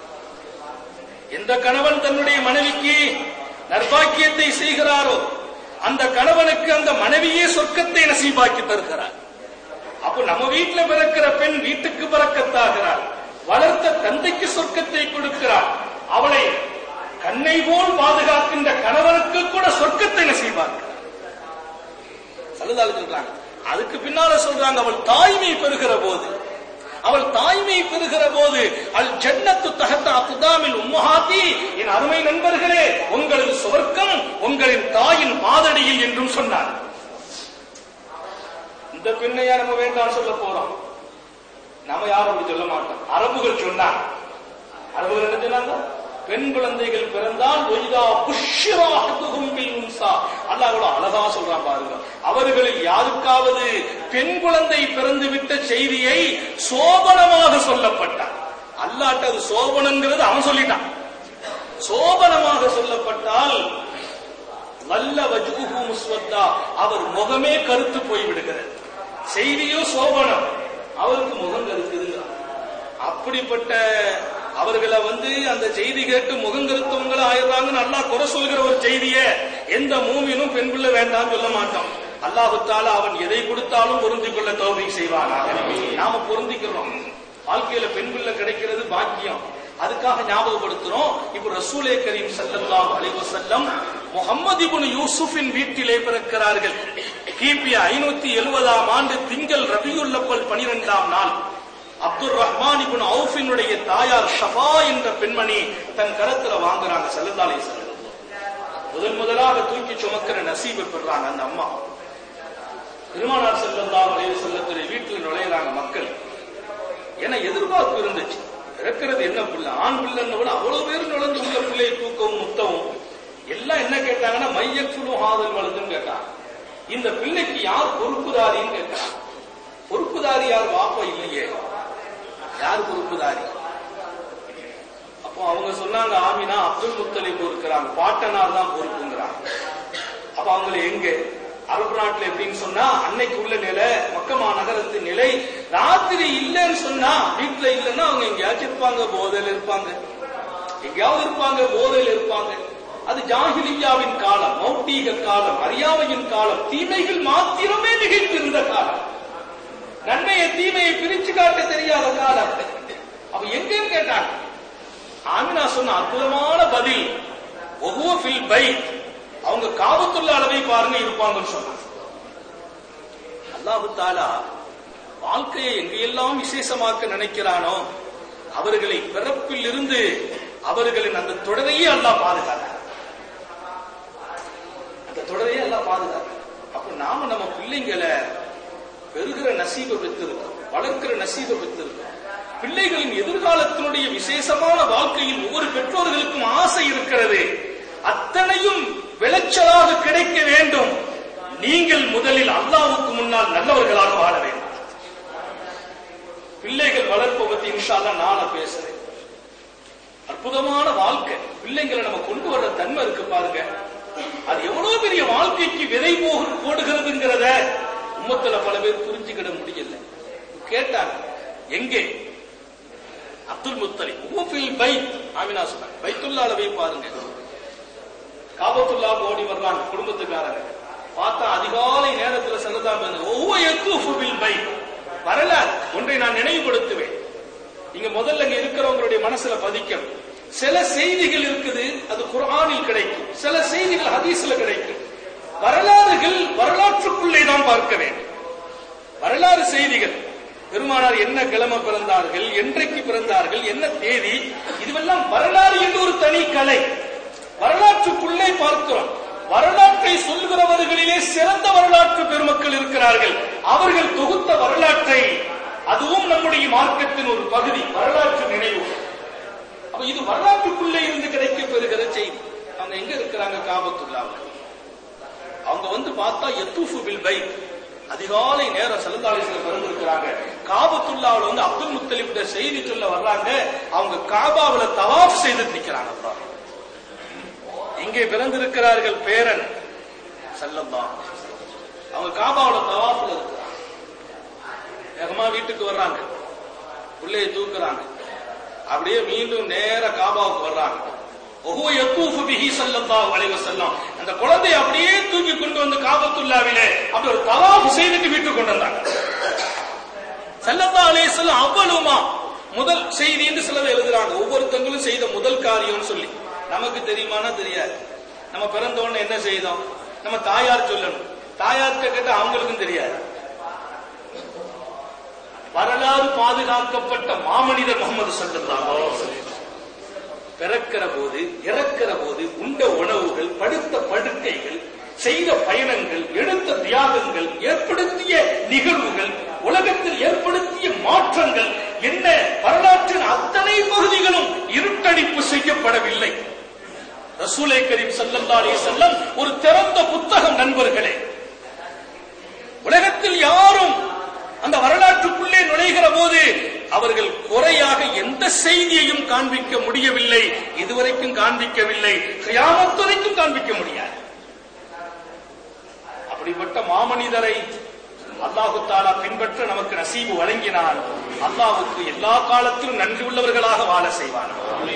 எந்த கணவன் தன்னுடைய மனைவிக்கு நற்பாக்கியத்தை செய்கிறாரோ அந்த கணவனுக்கு அந்த மனைவியே சொர்க்கத்தை நசீபாக்கி தருகிறார் அப்ப நம்ம வீட்டுல பிறக்கிற பெண் வீட்டுக்கு பிறக்கத்தாகிறார் வளர்த்த தந்தைக்கு சொர்க்கத்தை கொடுக்கிறார் அவளை கண்ணை போல் பாதுகாக்கின்ற கணவனுக்கு கூட சொர்க்கத்தை நசீபாக்கிறார் சலுதாలు சொல்றாங்க அதுக்கு பின்னால சொல்றாங்க அவள் தாய்மை பெறுகிற போது அவள் தாய்மை பெறுகிற போது அல் ஜன்னத்து தகத்த அத்துதாமில் உம்மஹாத்தி என் அருமை நண்பர்களே உங்களது சொர்க்கம் உங்களின் தாயின் மாதடியில் என்றும் சொன்னார் இந்த பெண்ணையா நம்ம வேண்டாம் சொல்ல போறோம் நம்ம யாரும் அப்படி சொல்ல மாட்டோம் அரபுகள் சொன்னாங்க அரபுகள் என்ன சொன்னாங்க பெண் குழந்தைகள் பிறந்தால் ஒய்தா புஷ்யராகத்துகும் பில் உன்சா அல்லாஹ் எவ்வளவு அழகா சொல்றான் பாருங்க அவர்களில் யாருக்காவது பெண் குழந்தை பிறந்து விட்ட செய்தியை சோபனமாக சொல்லப்பட்டார் அல்லாட்ட அது சோபனங்கிறது அவன் சொல்லிட்டான் சோபனமாக சொல்லப்பட்டால் நல்ல வஜூஹு முஸ்வத்தா அவர் முகமே கருத்து போய்விடுகிறது செய்தியோ சோபனம் அவருக்கு முகம் கருக்குதுங்க அப்படிப்பட்ட அவர்களை வந்து அந்த செய்தி கேட்டு முகம் கருத்தவங்கள ஆயிடுறாங்கன்னு நல்லா குறை சொல்கிற ஒரு செய்திய எந்த மூமினும் பெண் பிள்ளை வேண்டாம் சொல்ல மாட்டோம் அல்லாஹுத்தால அவன் எதை கொடுத்தாலும் பொருந்திக் கொள்ள தோல்வி செய்வானாக நாம பொருந்திக்கிறோம் வாழ்க்கையில பெண் பிள்ளை கிடைக்கிறது பாக்கியம் அதுக்காக ஞாபகப்படுத்துறோம் இப்ப ரசூலே கரீம் ஸல்லல்லாஹு அலைஹி வஸல்லம் முஹம்மது இப்னு யூசுஃபின் வீட்டிலே பிறக்கிறார்கள் கிபி ஐநூத்தி எழுபதாம் ஆண்டு திங்கள் ரபியுல் அப்பல் பனிரெண்டாம் நாள் அப்துல் ரஹ்மான் இப்னு அவுஃபினுடைய தாயார் ஷஃபா என்ற பெண்மணி தன் கரத்துல வாங்குறாங்க ஸல்லல்லாஹு அலைஹி வஸல்லம் முதல் முதலாக தூக்கி சுமக்கிற நசீபை பெறாங்க அந்த அம்மா பெருமானார் ஸல்லல்லாஹு அலைஹி வஸல்லத்துடைய வீட்டில் நுழையிறாங்க மக்கள் என எதிர்பார்ப்பு இருந்துச்சு பிறக்கிறது என்ன பிள்ளை ஆண் பிள்ளைன்னு கூட அவ்வளவு பேர் நுழைஞ்சு உள்ள பிள்ளையை தூக்கவும் முத்தவும் எல்லாம் என்ன கேட்டாங்கன்னா மையக்குழு ஆதல் வளர்ந்துன்னு கேட்டாங்க இந்த பிள்ளைக்கு யார் பொறுப்புதாரின்னு கேட்டாங்க பொறுப்புதாரி யார் வாப்பா இல்லையே யார் பொறுப்புதாரி அப்போ அவங்க சொன்னாங்க ஆமினா அப்துல் முத்தலிப் இருக்கிறாங்க பாட்டனார் தான் பொறுப்புங்கிறாங்க அப்ப அவங்களை எங்க அரபு நாட்டுல எப்படின்னு சொன்னா அன்னைக்கு உள்ள நிலை மக்கமா நகரத்தின் நிலை ராத்திரி இல்லைன்னு சொன்னா வீட்டுல இல்லைன்னா அவங்க எங்கேயாச்சும் இருப்பாங்க போதையில இருப்பாங்க எங்கேயாவது இருப்பாங்க போதையில இருப்பாங்க அது ஜாகிலியாவின் காலம் மௌட்டீக காலம் அறியாமையின் காலம் தீமைகள் மாத்திரமே நிகழ்ந்திருந்த காலம் நன்மையை தீமையை பிரிச்சு காட்ட தெரியாத காலம் அப்ப எங்கன்னு கேட்டாங்க ஆமினா சொன்ன அற்புதமான பதில் ஒவ்வொரு ஃபில் பைத் அவங்க காபத்துள்ள அளவை பாருங்க இருப்பாங்கன்னு சொன்னாங்க அல்லாஹு தாலா வாழ்க்கையை எங்கெல்லாம் விசேஷமாக்க நினைக்கிறானோ அவர்களை பிறப்பில் இருந்து அவர்களின் அந்த தொடரையே அல்லாஹ் பாதுகாக்க அந்த தொடரையே எல்லாம் பாதுகாக்க அப்ப நாம நம்ம பிள்ளைங்களை பெறுகிற நசீபை பெற்றிருக்கோம் வளர்க்கிற நசீபை பெற்றிருக்கோம் பிள்ளைகளின் எதிர்காலத்தினுடைய விசேஷமான வாழ்க்கையில் ஒவ்வொரு பெற்றோர்களுக்கும் ஆசை இருக்கிறது அத்தனையும் விளைச்சலாக கிடைக்க வேண்டும் நீங்கள் முதலில் அல்லாவுக்கு முன்னால் நல்லவர்களாக வாழ வேண்டும் பிள்ளைகள் வளர்ப்பு பத்தி இன்ஷால்லா நாளை பேசுறேன் அற்புதமான வாழ்க்கை பிள்ளைங்களை நம்ம கொண்டு வர்ற தன்மை இருக்கு பாருங்க அது எவ்வளவு பெரிய வாழ்க்கைக்கு விதை போக போடுகிறதுங்கிறத உம்மத்துல பல பேர் புரிஞ்சுக்கிட முடியல கேட்டாங்க எங்கே அப்துல் முத்தலி ஊஃபில் பைத் ஆமினா சொன்னாங்க பைத்துல்லால போய் பாருங்க காபத்துல்லா ஓடி வர்றாங்க குடும்பத்துக்காரங்க பார்த்தா அதிகாலை நேரத்துல செல்லதான் ஒவ்வொரு எக்கூஃபில் பைத் வரலாறு ஒன்றை நான் நினைவுபடுத்துவேன் நீங்க முதல்ல இங்க இருக்கிறவங்களுடைய மனசுல பதிக்கணும் சில செய்திகள் இருக்குது அது குர்ஆனில் கிடைக்கும் சில செய்திகள் ஹதீஸ்ல கிடைக்கும் வரலாறுகள் வரலாற்றுக்குள்ளே தான் பார்க்க வேண்டும் வரலாறு செய்திகள் பெருமானார் என்ன கிழமை பிறந்தார்கள் என்றைக்கு பிறந்தார்கள் என்ன தேதி இதுவெல்லாம் வரலாறு என்று ஒரு தனி கலை வரலாற்றுக்குள்ளே பார்க்கிறோம் வரலாற்றை சொல்கிறவர்களிலே சிறந்த வரலாற்று பெருமக்கள் இருக்கிறார்கள் அவர்கள் தொகுத்த வரலாற்றை அதுவும் நம்முடைய மார்க்கத்தின் ஒரு பகுதி வரலாற்று நினைவு அப்ப இது வரலாற்றுக்குள்ளே இருந்து கிடைக்க பெறுகிற செய்தி அவங்க எங்க இருக்கிறாங்க காபத்துள்ளாவில் அவங்க வந்து பார்த்தா எத்தூஃபு பில் பைத் அதிகாலை நேரம் செல்லந்தாலேசில பிறந்திருக்கிறாங்க காபத்துல்லாவில் வந்து அப்துல் முத்தலிப் செய்தி சொல்ல வர்றாங்க அவங்க காபாவுல தவாஃப் செய்து நிக்கிறாங்க அப்புறம் இங்கே பிறந்திருக்கிறார்கள் பேரன் செல்லம்பா அவங்க காபாவுல தவாஃப்ல இருக்கிறாங்க வேகமா வீட்டுக்கு வர்றாங்க பிள்ளையை தூக்குறாங்க அப்படியே மீண்டும் நேர காபாவுக்கு வர்றாங்க ஒஹோ யக்கூஃபு பிஹி ஸல்லல்லாஹு அலைஹி வஸல்லம் அந்த குழந்தையை அப்படியே தூக்கி கொண்டு வந்து காபத்துல்லாவிலே அப்படி ஒரு தவாஃப் செய்துட்டு வீட்டுக்கு கொண்டு வந்தாங்க ஸல்லல்லாஹு அலைஹி வஸல்லம் அவ்வளவுமா முதல் செய்தி என்று சிலர் எழுதுறாங்க ஒவ்வொருத்தங்களும் செய்த முதல் காரியம்னு சொல்லி நமக்கு தெரியுமானா தெரியாது நம்ம பிறந்த உடனே என்ன செய்தோம் நம்ம தாயார் சொல்லணும் தாயார்கிட்ட கேட்டா அவங்களுக்கும் தெரியாது வரலாறு பாதுகாக்கப்பட்ட மாமனிதர் முகமது சல்லல்லாஹு பிறக்கிற போது இறக்கிற போது உண்ட உணவுகள் படுத்த படுக்கைகள் செய்த பயணங்கள் எடுத்த தியாகங்கள் ஏற்படுத்திய நிகழ்வுகள் உலகத்தில் ஏற்படுத்திய மாற்றங்கள் என்ன வரலாற்றின் அத்தனை பகுதிகளும் இருட்டடிப்பு செய்யப்படவில்லை ரசூலை கரீம் சல்லல்லா அலைஹி வஸல்லம் ஒரு திறந்த புத்தகம் நண்பர்களே உலகத்தில் யாரும் அந்த வரலாற்றுக்குள்ளே நுழைகிற போது அவர்கள் குறையாக எந்த செய்தியையும் காண்பிக்க முடியவில்லை இதுவரைக்கும் காண்பிக்கவில்லை கியாமத் வரைக்கும் காண்பிக்க முடியாது அப்படிப்பட்ட மாமனிதரை அல்லாஹு தாலா பின்பற்ற நமக்கு நசீபு வழங்கினான் அல்லாஹுக்கு எல்லா காலத்திலும் நன்றி உள்ளவர்களாக வாழ செய்வான்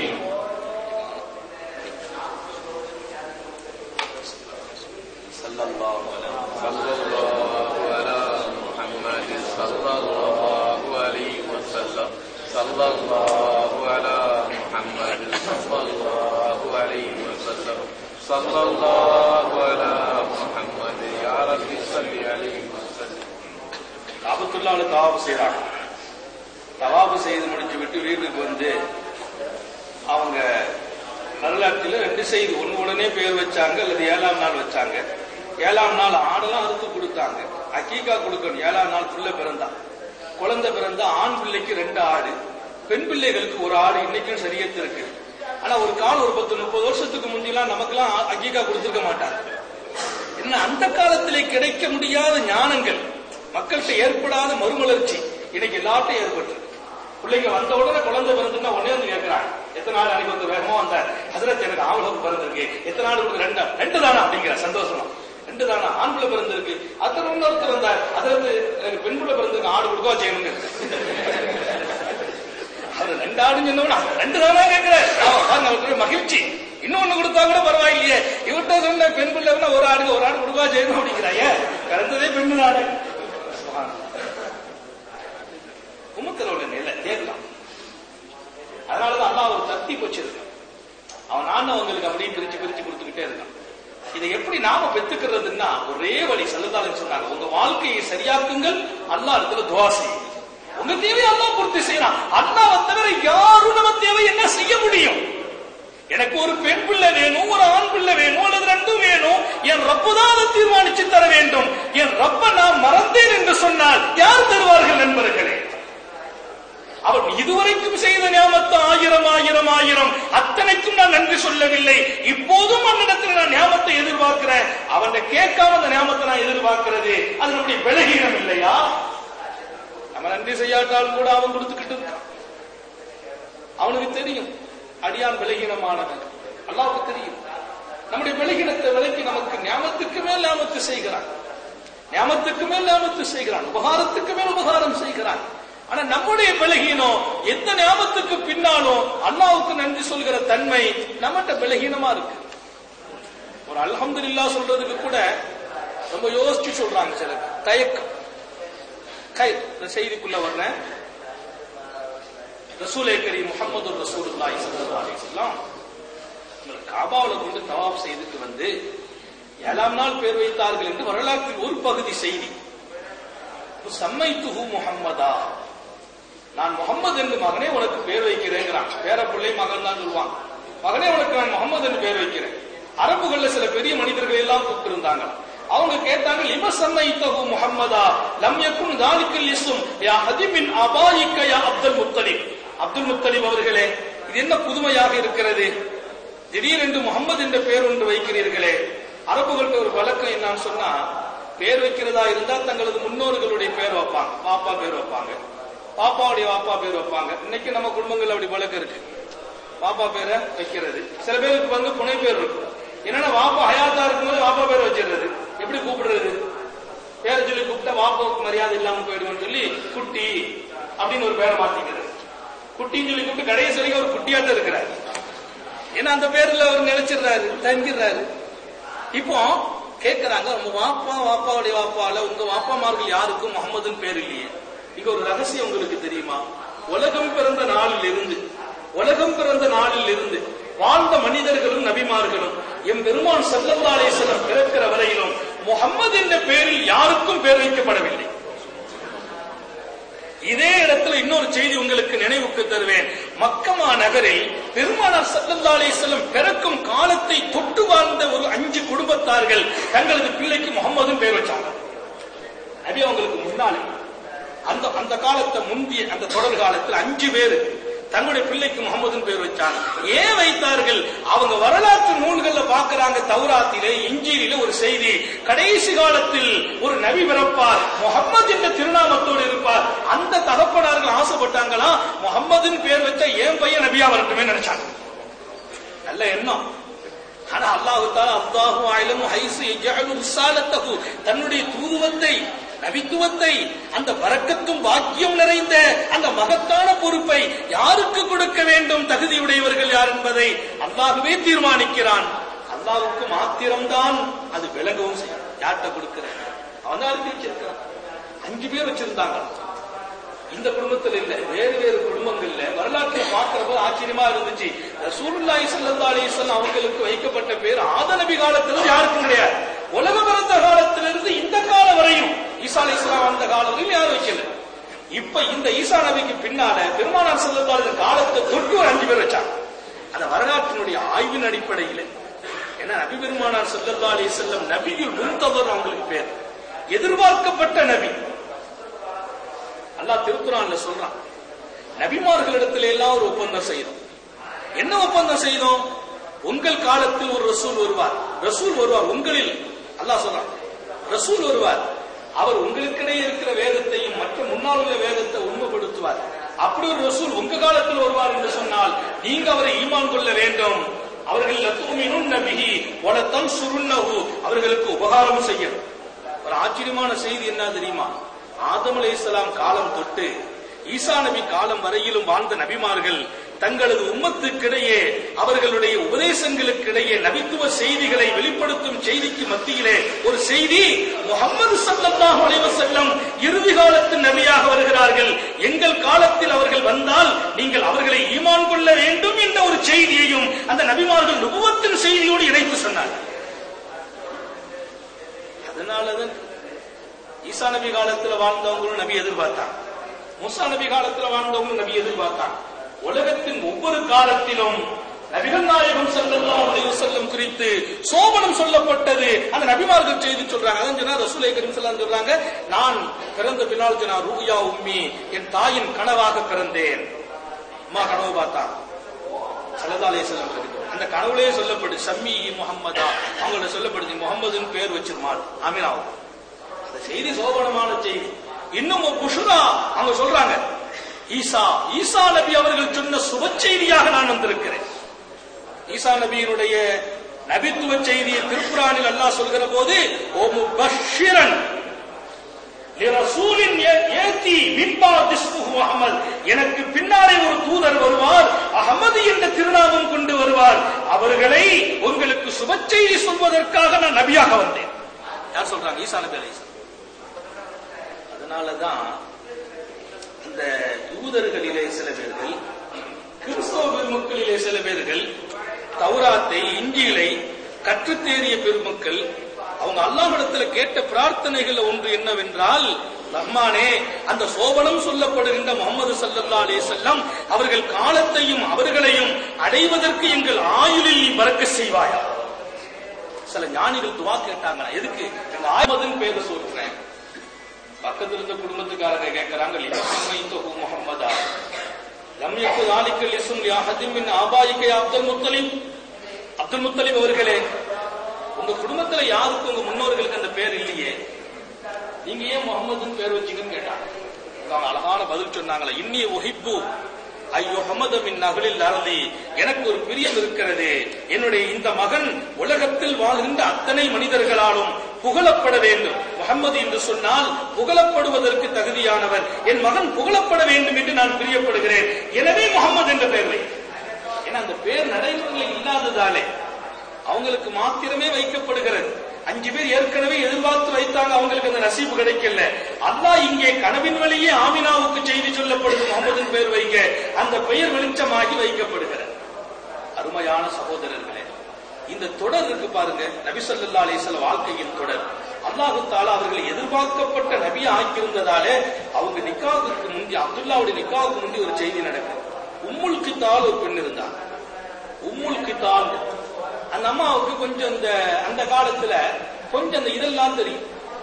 sallallahu sallallahu ala Muhammad sallallahu alaihi wasallam sallallahu ala Muhammad sallallahu alaihi wasallam sallallahu ala Muhammad ya rabbi salli alaihi wasallam காபத்துள்ளால தவாபு செய்றாங்க தவாபு செய்து முடிச்சு விட்டு வீட்டுக்கு வந்து அவங்க வரலாற்றில் ரெண்டு செய்தி ஒண்ணு உடனே பேர் வச்சாங்க அல்லது ஏழாம் நாள் வச்சாங்க ஏழாம் நாள் ஆடெல்லாம் அறுத்து கொடுத்தாங்க அக்கீக்கா கொடுக்கணும் ஏழாம் நாள் புள்ள பிறந்தா குழந்தை பிறந்தா ஆண் பிள்ளைக்கு ரெண்டு ஆடு பெண் பிள்ளைகளுக்கு ஒரு ஆடு இன்னைக்கும் சரியத்து இருக்கு ஆனா ஒரு காலம் ஒரு பத்து முப்பது வருஷத்துக்கு முந்திலாம் நமக்கெல்லாம் அக்கீக்கா கொடுத்துருக்க மாட்டாங்க என்ன அந்த காலத்திலே கிடைக்க முடியாத ஞானங்கள் மக்கள்கிட்ட ஏற்படாத மறுமலர்ச்சி இன்னைக்கு எல்லார்ட்டும் ஏற்பட்டு பிள்ளைங்க வந்த உடனே குழந்தை பிறந்துன்னா உடனே வந்து கேட்கிறாங்க எத்தனை நாள் அன்னைக்கு வந்து வேகமா வந்தார் ஹசரத் எனக்கு ஆவலம் பிறந்திருக்கு எத்தனை நாள் உங்களுக்கு ரெண்டு ரெண்டு தானா அப்படிங்கிற சந்தோஷமா ரெண்டு தானா ஆண் பிள்ளை பிறந்திருக்கு அத்தனை ஒருத்தர் வந்தார் அதாவது எனக்கு பெண் பிள்ளை பிறந்திருக்கு ஆடு கொடுக்கவா செய்யணுங்க அவர் ரெண்டு ஆடுன்னு சொன்னவனா ரெண்டு தானா கேட்கிறார் ஆமா, பாருங்க அவருக்கு ஒரு மகிழ்ச்சி இன்னொன்னு கொடுத்தா கூட பரவாயில்லையே இவர்கிட்ட சொன்ன பெண் பிள்ளைன்னா ஒரு ஆடுக்கு ஒரு ஆடு கொடுக்கவா செய்யணும் அப்படிங்கிறாய பிறந்ததே பெண்ணு நாடு உமத்துல உள்ள நிலை தேடலாம் அதனாலதான் அல்லாஹ் ஒரு தத்தி வச்சிருக்கான் அவன் நான் அவங்களுக்கு அப்படியே பிரிச்சு பிரிச்சு கொடுத்துக்கிட்டே இருக்கான் இதை எப்படி நாம பெத்துக்கிறதுன்னா ஒரே வழி செல்லதாலும் சொன்னாங்க உங்க வாழ்க்கையை சரியாக்குங்கள் அல்லாஹ் இடத்துல துவா செய்யுங்க உங்க தேவை அல்லாஹ் பூர்த்தி செய்யலாம் அல்லாஹ் தவிர யாரும் நம்ம தேவை என்ன செய்ய முடியும் எனக்கு ஒரு பெண் பிள்ளை வேணும் ஒரு ஆண் பிள்ளை வேணும் அல்லது ரெண்டும் வேணும் என் ரப்பு தான் அதை தீர்மானிச்சு தர வேண்டும் என் ரப்ப நான் மறந்தேன் என்று சொன்னால் யார் தருவார்கள் நண்பர்களே அவர் இதுவரைக்கும் செய்த ஞாபகத்து ஆயிரம் ஆயிரம் ஆயிரம் அத்தனைக்கும் நான் நன்றி சொல்லவில்லை இப்போதும் அவனிடத்தில் நான் ஞாபகத்தை எதிர்பார்க்கிறேன் அவன் கேட்காம அந்த ஞாபகத்தை நான் எதிர்பார்க்கிறது அது நம்முடைய விலகீனம் இல்லையா நம்ம நன்றி செய்யாட்டாலும் கூட அவன் கொடுத்துக்கிட்டு இருக்கான் அவனுக்கு தெரியும் அடியான் விலகீனமானவன் அல்லாவுக்கு தெரியும் நம்முடைய விலகினத்தை விலக்கி நமக்கு ஞாபகத்துக்கு மேல் ஞாபகத்து செய்கிறான் ஞாபகத்துக்கு மேல் ஞாபகத்து செய்கிறான் உபகாரத்துக்கு மேல் உபகாரம் செய்கிறான் ஆனா நம்முடைய விலகீனம் எந்த ஞாபகத்துக்கு பின்னாலும் அல்லாவுக்கு நன்றி சொல்கிற தன்மை நம்மகிட்ட விலகீனமா இருக்கு ஒரு அல்ஹம்துலில்லா சொல்றதுக்கு கூட ரொம்ப யோசிச்சு சொல்றாங்க சிலர் தயக்கம் கை இந்த செய்திக்குள்ள வர்றேன் ரசூலே கரீம் முகமது ரசூலுல்லாஹி ஸல்லல்லாஹு அலைஹி வஸல்லம் உங்களை காபாவுல கொண்டு தவாப் செய்துட்டு வந்து ஏழாம் நாள் பேர் வைத்தார்கள் என்று வரலாற்றில் ஒரு பகுதி செய்தி சம்மைத்துஹு முஹம்மதா நான் முகம்மது என்று மகனே உனக்கு பேர் வைக்கிறேங்கிறான் பேர பிள்ளை மகன் தான் சொல்லுவான் மகனே உனக்கு நான் முகம்மது என்று பேர் வைக்கிறேன் அரபுகள்ல சில பெரிய மனிதர்கள் எல்லாம் கூப்பிட்டு இருந்தாங்க அவங்க கேட்டாங்க லிம சம்மைத்தஹு முஹம்மதா லம் யகுன் தாலிக்கல் இஸ்ம் யா ஹதிமின் அபாயிக்க யா அப்துல் முத்தலிப் அப்துல் முத்தலிப் அவர்களே இது என்ன புதுமையாக இருக்கிறது திடீரென்று முகம்மது என்ற பெயர் ஒன்று வைக்கிறீர்களே அரபுகள்கிட்ட ஒரு வழக்கம் என்னன்னு சொன்னா பேர் வைக்கிறதா இருந்தா தங்களது முன்னோர்களுடைய பேர் வைப்பாங்க பாப்பா பேர் வைப்பாங்க பாப்பாவுடைய பாப்பா பேர் வைப்பாங்க இன்னைக்கு நம்ம குடும்பங்கள் அப்படி வழக்கம் இருக்கு பாப்பா பேரை வைக்கிறது சில பேருக்கு வந்து புனை பேர் இருக்கும் என்னன்னா வாப்பா ஹயாத்தா இருக்கும்போது வாப்பா பேர் வச்சிடுறது எப்படி கூப்பிடுறது பேரை சொல்லி கூப்பிட்டா வாப்பாவுக்கு மரியாதை இல்லாம போயிடுவோம்னு சொல்லி குட்டி அப்படின்னு ஒரு பேரை மாத்திக்கிறது குட்டின்னு சொல்லி கூப்பிட்டு கடைசி வரைக்கும் ஒரு குட்டியா தான் இருக்கிறாரு ஏன்னா அந்த பேர்ல அவர் நினைச்சிடுறாரு தங்கிடுறாரு இப்போ கேட்கிறாங்க உங்க வாப்பா வாப்பாவுடைய வாப்பால உங்க வாப்பாமார்கள் யாருக்கும் முகமதுன்னு பேர் இல்லையே இங்க ஒரு ரகசியம் உங்களுக்கு தெரியுமா உலகம் பிறந்த நாளில் இருந்து உலகம் பிறந்த நாளில் இருந்து வாழ்ந்த மனிதர்களும் நபிமார்களும் எம் பெருமான் சல்லல்லா அலிஸ்லம் பிறக்கிற வரையிலும் முகம்மது என்ற பெயரில் யாருக்கும் பேர் வைக்கப்படவில்லை இதே இடத்துல இன்னொரு செய்தி உங்களுக்கு நினைவுக்கு தருவேன் மக்கமா நகரில் பெருமானார் சல்லல்லா அலிஸ்லம் பிறக்கும் காலத்தை தொட்டு வாழ்ந்த ஒரு அஞ்சு குடும்பத்தார்கள் தங்களது பிள்ளைக்கு முகம்மதும் பேர் வச்சாங்க நபி அவங்களுக்கு முன்னாலே அந்த அந்த காலத்தை முந்திய அந்த தொடர் காலத்தில் அஞ்சு பேர் தங்களுடைய பிள்ளைக்கு முகமதுன்னு பேர் வச்சாங்க ஏன் வைத்தார்கள் அவங்க வரலாற்று நூல்கள்ல பாக்குறாங்க தௌராத்திலே இஞ்சியில ஒரு செய்தி கடைசி காலத்தில் ஒரு நபி பிறப்பார் முகம்மது என்ற திருநாமத்தோடு இருப்பார் அந்த தகப்பனார்கள் ஆசைப்பட்டாங்களா முகம்மதுன்னு பேர் வச்சா ஏன் பையன் நபியா வரட்டுமே நினைச்சாங்க நல்ல எண்ணம் ஆனா அல்லாஹு தாலா அல்லாஹு ஆயிலும் ஹைசு எஜஅலு ரிசாலத்தஹு தன்னுடைய தூதுவத்தை நபித்துவத்தை அந்த வரக்கத்தும் பாக்கியம் நிறைந்த அந்த மகத்தான பொறுப்பை யாருக்கு கொடுக்க வேண்டும் தகுதியுடையவர்கள் யார் என்பதை அல்லாஹுவே தீர்மானிக்கிறான் அல்லாஹுக்கு மாத்திரம்தான் அது விளங்கவும் செய்யும் யார்கிட்ட கொடுக்கிறேன் அவன் தான் அறிவிச்சு வச்சிருக்கிறான் அஞ்சு பேர் வச்சிருந்தாங்க இந்த குடும்பத்தில் இல்ல வேறு வேறு குடும்பங்கள்ல வரலாற்றை பார்க்கிற போது ஆச்சரியமா இருந்துச்சு ரசூலுல்லாஹி ஸல்லல்லாஹு அலைஹி வஸல்லம் அவங்களுக்கு வைக்கப்பட்ட பேர் ஆத நபி காலத்திலிருந்து யாருக்கும் கிடையாது உலக பிறந்த காலத்திலிருந்து இந்த காலம் வரையும் ஈசா அலைஹிஸ்ஸலாம் வந்த காலம் வரையும் யாரும் வைக்கல இப்ப இந்த ஈசா நபிக்கு பின்னால பெருமானார் ஸல்லல்லாஹு அலைஹி வஸல்லம் காலத்தை தொட்டு ஒரு அஞ்சு பேர் வச்சாங்க அந்த வரலாற்றினுடைய ஆய்வின் அடிப்படையில் ஏன்னா நபி பெருமானார் ஸல்லல்லாஹு அலைஹி வஸல்லம் நபியுல் முன்தவர் அவங்களுக்கு பேர் எதிர்பார்க்கப்பட்ட நபி அல்லாஹ் திருக்குறான்ல சொல்றான் நபிமார்களிடத்துல எல்லாம் ஒரு ஒப்பந்தம் செய்தோம் என்ன ஒப்பந்தம் செய்தோம் உங்கள் காலத்தில் ஒரு ரசூல் வருவார் ரசூல் வருவார் உங்களில் அல்லாஹ் சொல்றான் ரசூல் வருவார் அவர் உங்களுக்கிடையே இருக்கிற வேதத்தையும் மற்ற முன்னால் உள்ள வேதத்தை உண்மைப்படுத்துவார் அப்படி ஒரு ரசூல் உங்க காலத்தில் வருவார் என்று சொன்னால் நீங்க அவரை ஈமான் கொள்ள வேண்டும் அவர்கள் லத்துமினும் நபிஹி வலத்தம் சுருன்னஹு அவர்களுக்கு உபகாரம் செய்யணும் ஒரு ஆச்சரியமான செய்தி என்ன தெரியுமா ஆதம் அலைஹிஸ்ஸலாம் காலம் தொட்டு ஈசா நபி காலம் வரையிலும் வாழ்ந்த நபிமார்கள் தங்களது உம்மத்துக்கிடையே அவர்களுடைய உபதேசங்களுக்கிடையே நபித்துவ செய்திகளை வெளிப்படுத்தும் செய்திக்கு மத்தியிலே ஒரு செய்தி முகமது சல்லல்லாஹு அலைஹி வஸல்லம் இறுதி காலத்து நபியாக வருகிறார்கள் எங்கள் காலத்தில் அவர்கள் வந்தால் நீங்கள் அவர்களை ஈமான் கொள்ள வேண்டும் என்ற ஒரு செய்தியையும் அந்த நபிமார்கள் நுபுவத்தின் செய்தியோடு இணைத்து சொன்னார்கள் அதனாலதான் ஈசா நபி காலத்துல வாழ்ந்தவங்களும் நபி எதிர்பார்த்தாங்க மூசா நபி காலத்துல வாழ்ந்தவங்களும் நபி எதிர்பார்த்தாங்க உலகத்தின் ஒவ்வொரு காலத்திலும் நபிகள் நாயகம் ஸல்லல்லாஹு அலைஹி வஸல்லம் குறித்து சோபனம் சொல்லப்பட்டது அந்த நபிமார்கள் செய்தி சொல்றாங்க அதான் சொன்னா ரசூலை கரீம் ஸல்லல்லாஹு சொல்றாங்க நான் பிறந்த பின்னால் சொன்னா ரூயா உம்மி என் தாயின் கனவாக பிறந்தேன் அம்மா கனவு பார்த்தா ஸல்லல்லாஹு அலைஹி வஸல்லம் இருக்கு. அந்த கனவுலயே சொல்லப்படுது சம்மி முஹம்மதா அவங்கள சொல்லப்படுது முகமதுன்னு பேர் வச்சிருமாள் அமீனாவும் அந்த செய்தி சோபனமான செய்தி இன்னும் ஒரு புஷுரா அவங்க சொல்றாங்க ஈசா ஈசா நபி அவர்கள் சொன்ன சுப செய்தியாக நான் வந்திருக்கிறேன் ஈசா நபியினுடைய நபித்துவ செய்தியை திருக்குறானில் அல்லாஹ் சொல்கிற போது ஓ முபஷிரன் ரசூலின் ஏத்தி மின்பா திஸ்முஹு அஹமத் எனக்கு பின்னாலே ஒரு தூதர் வருவார் அகமது என்ற திருநாமம் கொண்டு வருவார் அவர்களை உங்களுக்கு சுப செய்தி சொல்வதற்காக நான் நபியாக வந்தேன் யார் சொல்றாங்க ஈசா நபி அலைஹிஸ்ஸலாம் அதனாலதான் இந்த யூதர்களிலே சில பேர்கள் கிறிஸ்தவ பெருமக்களிலே சில பேர்கள் தௌராத்தை இஞ்சிகளை கற்றுத்தேறிய பெருமக்கள் அவங்க அல்லாஹ்விடத்துல கேட்ட பிரார்த்தனைகள் ஒன்று என்னவென்றால் ரஹ்மானே அந்த சோபனம் சொல்லப்படுகின்ற முகமது சல்லல்லா அலைஹி வஸல்லம் அவர்கள் காலத்தையும் அவர்களையும் அடைவதற்கு எங்கள் ஆயுளில் நீ பறக்க செய்வாயா சில ஞானிகள் துவா கேட்டாங்க எதுக்கு எங்க ஆயுதன் பேரை சொல்றேன் பக்கத்துல இருந்த குடும்பத்துக்காரங்க கேட்கறாங்க லிமைத்தஹு முஹம்மதா லம் யக்கு ذلك الاسم لاحد من آبائك يا அப்துல் முத்தலிப் அப்துல் முத்தலிப் அவர்களே உங்க குடும்பத்துல யாருக்கும் உங்க முன்னோர்களுக்கு அந்த பேர் இல்லையே நீங்க ஏன் முகமதுன்னு பேர் வச்சீங்கன்னு கேட்டாங்க அவங்க அழகான பதில் சொன்னாங்களே இன்னிய ஒஹிப்பு ஐயோ ஹமதமின் நகலில் அருளி எனக்கு ஒரு பிரியம் இருக்கிறது என்னுடைய இந்த மகன் உலகத்தில் வாழ்கின்ற அத்தனை மனிதர்களாலும் புகழப்பட வேண்டும் முகம்மது என்று சொன்னால் புகழப்படுவதற்கு தகுதியானவர் என் மகன் புகழப்பட வேண்டும் என்று நான் பிரியப்படுகிறேன் எனவே முகமது என்ற பெயர் வை ஏன்னா அந்த பேர் நடைமுறையில் இல்லாததாலே அவங்களுக்கு மாத்திரமே வைக்கப்படுகிறது அஞ்சு பேர் ஏற்கனவே எதிர்பார்த்து வைத்தாங்க அவங்களுக்கு அந்த நசீபு கிடைக்கல அல்லாஹ் இங்கே கனவின் வழியே ஆமினாவுக்கு செய்தி சொல்லப்படுது முகமதின் பேர் வைக்க அந்த பெயர் வெளிச்சமாகி வைக்கப்படுகிறது அருமையான சகோதரர்களே இந்த தொடர் இருக்கு பாருங்க நபி ஸல்லல்லாஹு அலைஹி வஸல்லம் வாழ்க்கையின் தொடர் அல்லாஹு தாலா அவர்கள் எதிர்பார்க்கப்பட்ட நபி ஆக்கியிருந்ததாலே அவங்க நிக்காவுக்கு முந்தி அப்துல்லாவுடைய நிக்காவுக்கு முந்தி ஒரு செய்தி நடக்குது உம்முல் கித்தால் ஒரு பெண் இருந்தாங்க உம்முல் கித்தால் அந்த அம்மாவுக்கு கொஞ்சம் இந்த அந்த காலத்துல கொஞ்சம் அந்த இதெல்லாம் தெரியும்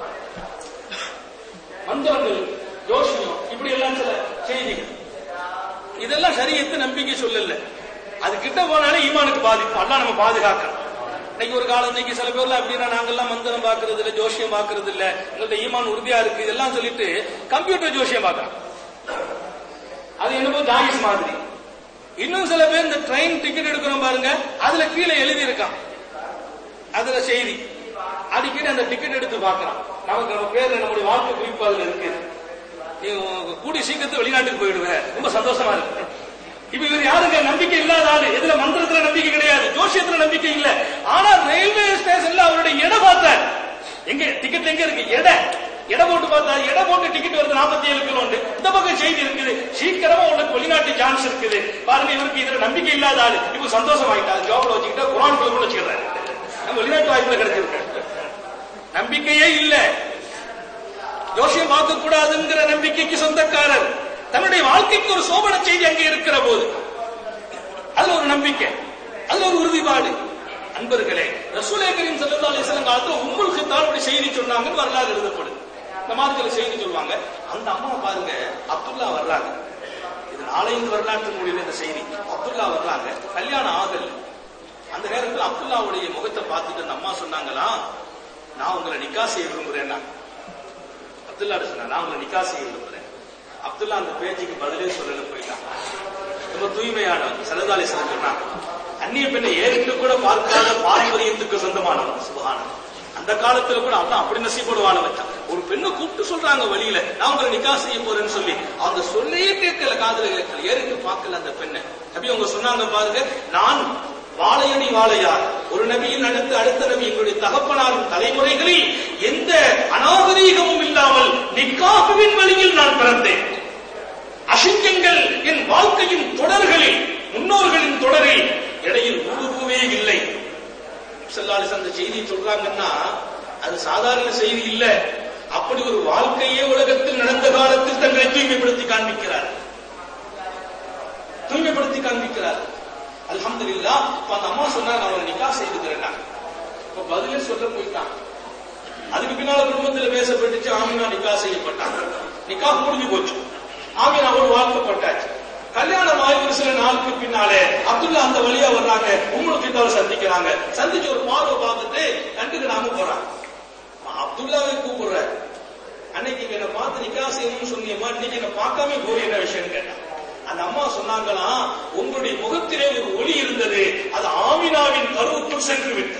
மந்திரங்கள் ஜோஷியம் இப்படி எல்லாம் சில செய்திகள் இதெல்லாம் சரியத்து நம்பிக்கை சொல்லல அது கிட்ட போனாலே ஈமானுக்கு பாதிப்பு அல்லாஹ் நம்ம பாதுகாக்கணும் இன்னைக்கு ஒரு காலம் இன்னைக்கு சில பேர்ல அப்படின்னா நாங்கெல்லாம் மந்திரம் பாக்குறது இல்ல ஜோசியம் பாக்குறது இல்ல எங்கள்ட்ட ஈமான் உறுதியா இருக்கு இதெல்லாம் சொல்லிட்டு கம்ப்யூட்டர் ஜோசியம் பாக்குறான் அது என்னமோ ஜாயிஸ் மாதிரி இன்னும் சில பேர் இந்த ட்ரெயின் டிக்கெட் எடுக்கிறோம் பாருங்க அதுல கீழே எழுதி இருக்கான் அதுல செய்தி அடிக்கடி அந்த டிக்கெட் எடுத்து பார்க்கலாம் நமக்கு நம்ம பேர்ல நம்முடைய வாழ்க்கை குறிப்பு அதுல இருக்கு நீ உங்க கூடி சீக்கிரத்து வெளிநாட்டுக்கு போயிடுவ ரொம்ப சந்தோஷமா இருக்கு இப்ப இவர் யாருங்க நம்பிக்கை இல்லாத ஆளு எதுல மந்திரத்துல நம்பிக்கை கிடையாது ஜோசியத்துல நம்பிக்கை இல்ல ஆனா ரயில்வே ஸ்டேஷன்ல அவருடைய எடை பார்த்தார் எங்க டிக்கெட் எங்க இருக்கு எடை எடை போட்டு பார்த்தாரு எடை போட்டு டிக்கெட் வருது நாற்பத்தி ஏழு கிலோண்டு இந்த பக்கம் செய்தி இருக்குது சீக்கிரமா உனக்கு வெளிநாட்டு சான்ஸ் இருக்குது பாருங்க இவருக்கு இதுல நம்பிக்கை இல்லாத ஆளு இப்ப சந்தோஷம் ஆயிட்டாரு ஜாப்ல வச்சுக்கிட்டா குரான் கூட வச்சுக்கிறாரு நம்ம வெளிநாட்டு வாய்ப்புல கிடைச்சிருக்கு நம்பிக்கையே இல்ல ஜோசியம் பார்க்க கூடாதுங்கிற நம்பிக்கைக்கு சொந்தக்காரர் தன்னுடைய வாழ்க்கைக்கு ஒரு சோபன செய்தி அங்கே இருக்கிற போது அதுல ஒரு நம்பிக்கை அதுல ஒரு உறுதிப்பாடு அன்பர்களே ரசூலே கரீம் ஸல்லல்லாஹு அலைஹி வஸல்லம் காலத்துல உம்முல் கித்தால் அப்படி செய்தி சொன்னாங்கன்னு வரலாறு எழுதப்படுது இந்த மாதிரி சில செய்தி சொல்லுவாங்க அந்த அம்மா பாருங்க அப்துல்லா வர்றாங்க இது நாளைந்து வரலாற்று மொழியில இந்த செய்தி அப்துல்லா வர்றாங்க கல்யாணம் ஆகல அந்த நேரத்தில் அப்துல்லாவுடைய முகத்தை பார்த்துட்டு அந்த அம்மா சொன்னாங்களா நான் உங்களை நிக்கா செய்ய விரும்புறேன்னா அப்துல்லா சொன்னா நான் உங்களை நிக்கா செய்ய விரும்புறேன் அப்துல்லா அந்த பேச்சுக்கு பதிலே சொல்லல போயிட்டான் ரொம்ப தூய்மையானவன் சலதாலி சொன்னாங்க அந்நிய பெண்ணை ஏறிட்டு கூட பார்க்காத பாரம்பரியத்துக்கு சொந்தமானவன் சுபகானவன் அந்த காலத்துல கூட அதான் அப்படி நசீப்படுவான வச்சான் ஒரு பெண்ணை கூப்பிட்டு சொல்றாங்க வழியில நான் உங்களை நிக்கா செய்ய போறேன்னு சொல்லி அந்த சொல்லையே கேட்கல காதுல கேட்கல ஏறிட்டு பார்க்கல அந்த பெண்ணை நபி அவங்க சொன்னாங்க பாருங்க நான் வாழையடி வாழையார் ஒரு நபியின் அடுத்து அடுத்த நபி எங்களுடைய தகப்பனாரும் தலைமுறைகளில் எந்த அநாகரீகமும் இல்லாமல் நிக்காகுவின் வழியில் நான் பிறந்தேன் அசிங்கங்கள் என் வாழ்க்கையின் தொடர்களில் முன்னோர்களின் தொடரில் இடையில் ஊடுருவே இல்லை செல்லாலிஸ் அந்த செய்தியை சொல்றாங்கன்னா அது சாதாரண செய்தி இல்ல அப்படி ஒரு வாழ்க்கையே உலகத்தில் நடந்த காலத்தில் தங்களை தூய்மைப்படுத்தி காண்பிக்கிறார் தூய்மைப்படுத்தி காண்பிக்கிறார் அல்ஹம்துலில்லாஹ் இப்ப அந்த அம்மா சொன்னாங்க அவரை நிக்கா செய்துக்கிறேன் இப்ப பதிலே சொல்ல போயிட்டான் அதுக்கு பின்னால குடும்பத்துல பேசப்பட்டுச்சு ஆமினா நிக்கா செய்யப்பட்டாங்க நிக்கா முடிஞ்சு போச்சு ஆமினா ஒரு வாழ்க்கப்பட்டாச்சு கல்யாணம் ஆகி ஒரு சில நாளுக்கு பின்னாலே அப்துல்லா அந்த வழியா வர்றாங்க உங்களுக்கு கிட்ட சந்திக்கிறாங்க சந்திச்சு ஒரு பார்வை பார்த்துட்டு கண்டுக்கிடாம போறாங்க அப்துல்லாவை கூப்பிடுற அன்னைக்கு நீங்க என்ன பார்த்து நிக்கா செய்யணும்னு சொன்னீங்கம்மா இன்னைக்கு என்ன பார்க்காம போய் என்ன விஷயம்னு கேட்டேன் அந்த அம்மா சொன்னாங்களாம் உங்களுடைய முகத்திலே ஒரு ஒளி இருந்தது அது ஆமினாவின் கருவுக்குள் சென்று விட்டது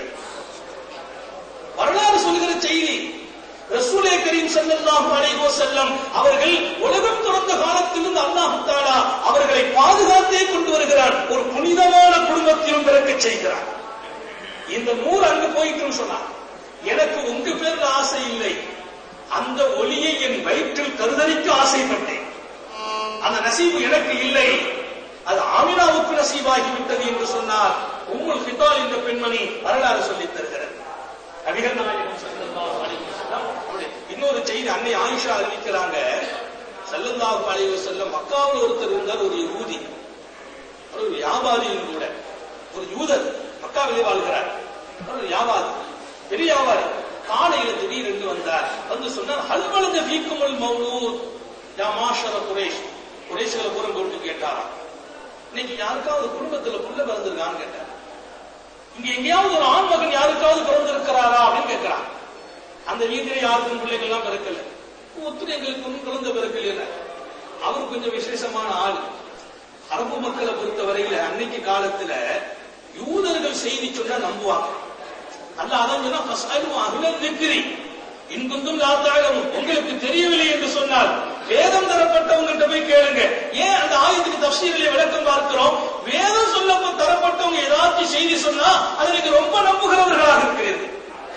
வரலாறு சொல்லுகிற செய்தி ரசூலே கரீம் ஸல்லல்லாஹு அலைஹி வஸல்லம் அவர்கள் உலகம் துறந்த காலத்திலிருந்து அல்லாஹ் தஆலா அவர்களை பாதுகாத்தே கொண்டு வருகிறார் ஒரு புனிதமான குடும்பத்திலும் பிறக்க செய்கிறார் இந்த நூறு அங்கு போயிட்டுன்னு சொன்னார் எனக்கு உங்க பேர்ல ஆசை இல்லை அந்த ஒளியை என் வயிற்றில் கருதலிக்க ஆசைப்பட்டேன் அந்த நசீபு எனக்கு இல்லை அது ஆமினாவுக்கு நசீபாகி விட்டது என்று சொன்னார் உங்கள் ஹிதால் என்ற பெண்மணி வரலாறு சொல்லித் தருகிறது நபிகள் நாயகம் ஸல்லல்லாஹு அலைஹி வஸல்லம் அவருடைய இன்னொரு செய்தி அன்னை ஆயிஷா அறிவிக்கிறாங்க ஸல்லல்லாஹு அலைஹி வஸல்லம் மக்காவில் ஒருத்தர் இருந்தார் ஒரு யூதி அவர் ஒரு வியாபாரியும் கூட ஒரு யூதர் மக்காவிலே வாழ்கிறார் அவர் ஒரு வியாபாரி பெரிய வியாபாரி காலையில திடீரென்று வந்தார் வந்து சொன்னார் ஹல்வலத ஃபீக்குமுல் மௌலூத் யா மாஷர குரேஷ் குரேஷ்களை பூரம் கூப்பிட்டு கேட்டாராம் இன்னைக்கு யாருக்காவது குடும்பத்துல புள்ள பிறந்திருக்கான்னு கேட்டார் இங்க எங்கேயாவது ஒரு ஆண் மகன் யாருக்காவது பிறந்திருக்கிறாரா அப்படின்னு கேட்கிறான் அந்த வீதியில யாருக்கும் பிள்ளைகள் எல்லாம் பிறக்கல ஒத்துரு எங்களுக்கு ஒன்றும் குழந்தை பிறக்கல அவர் கொஞ்சம் விசேஷமான ஆள் அரபு மக்களை பொறுத்தவரையில அன்னைக்கு காலத்துல யூதர்கள் செய்தி சொன்னா நம்புவாங்க அல்ல அதான் சொன்னா ஃபஸ்அலு அஹ்லல் திக்ரி இன் குந்தும் லா தஅலமுன் உங்களுக்கு தெரியவில்லை என்று சொன்னால் வேதம் தரப்பட்டவங்கள்ட்ட போய் கேளுங்க ஏன் அந்த ஆயத்துக்கு தஃசீரிலே விளக்கம் பார்க்கிறோம் வேதம் சொல்ல தரப்பட்டவங்க ஏதாச்சும் செய்தி சொன்னா அதை நீங்க ரொம்ப நம்புகிறவர்களாக இருக்கிறீர்கள்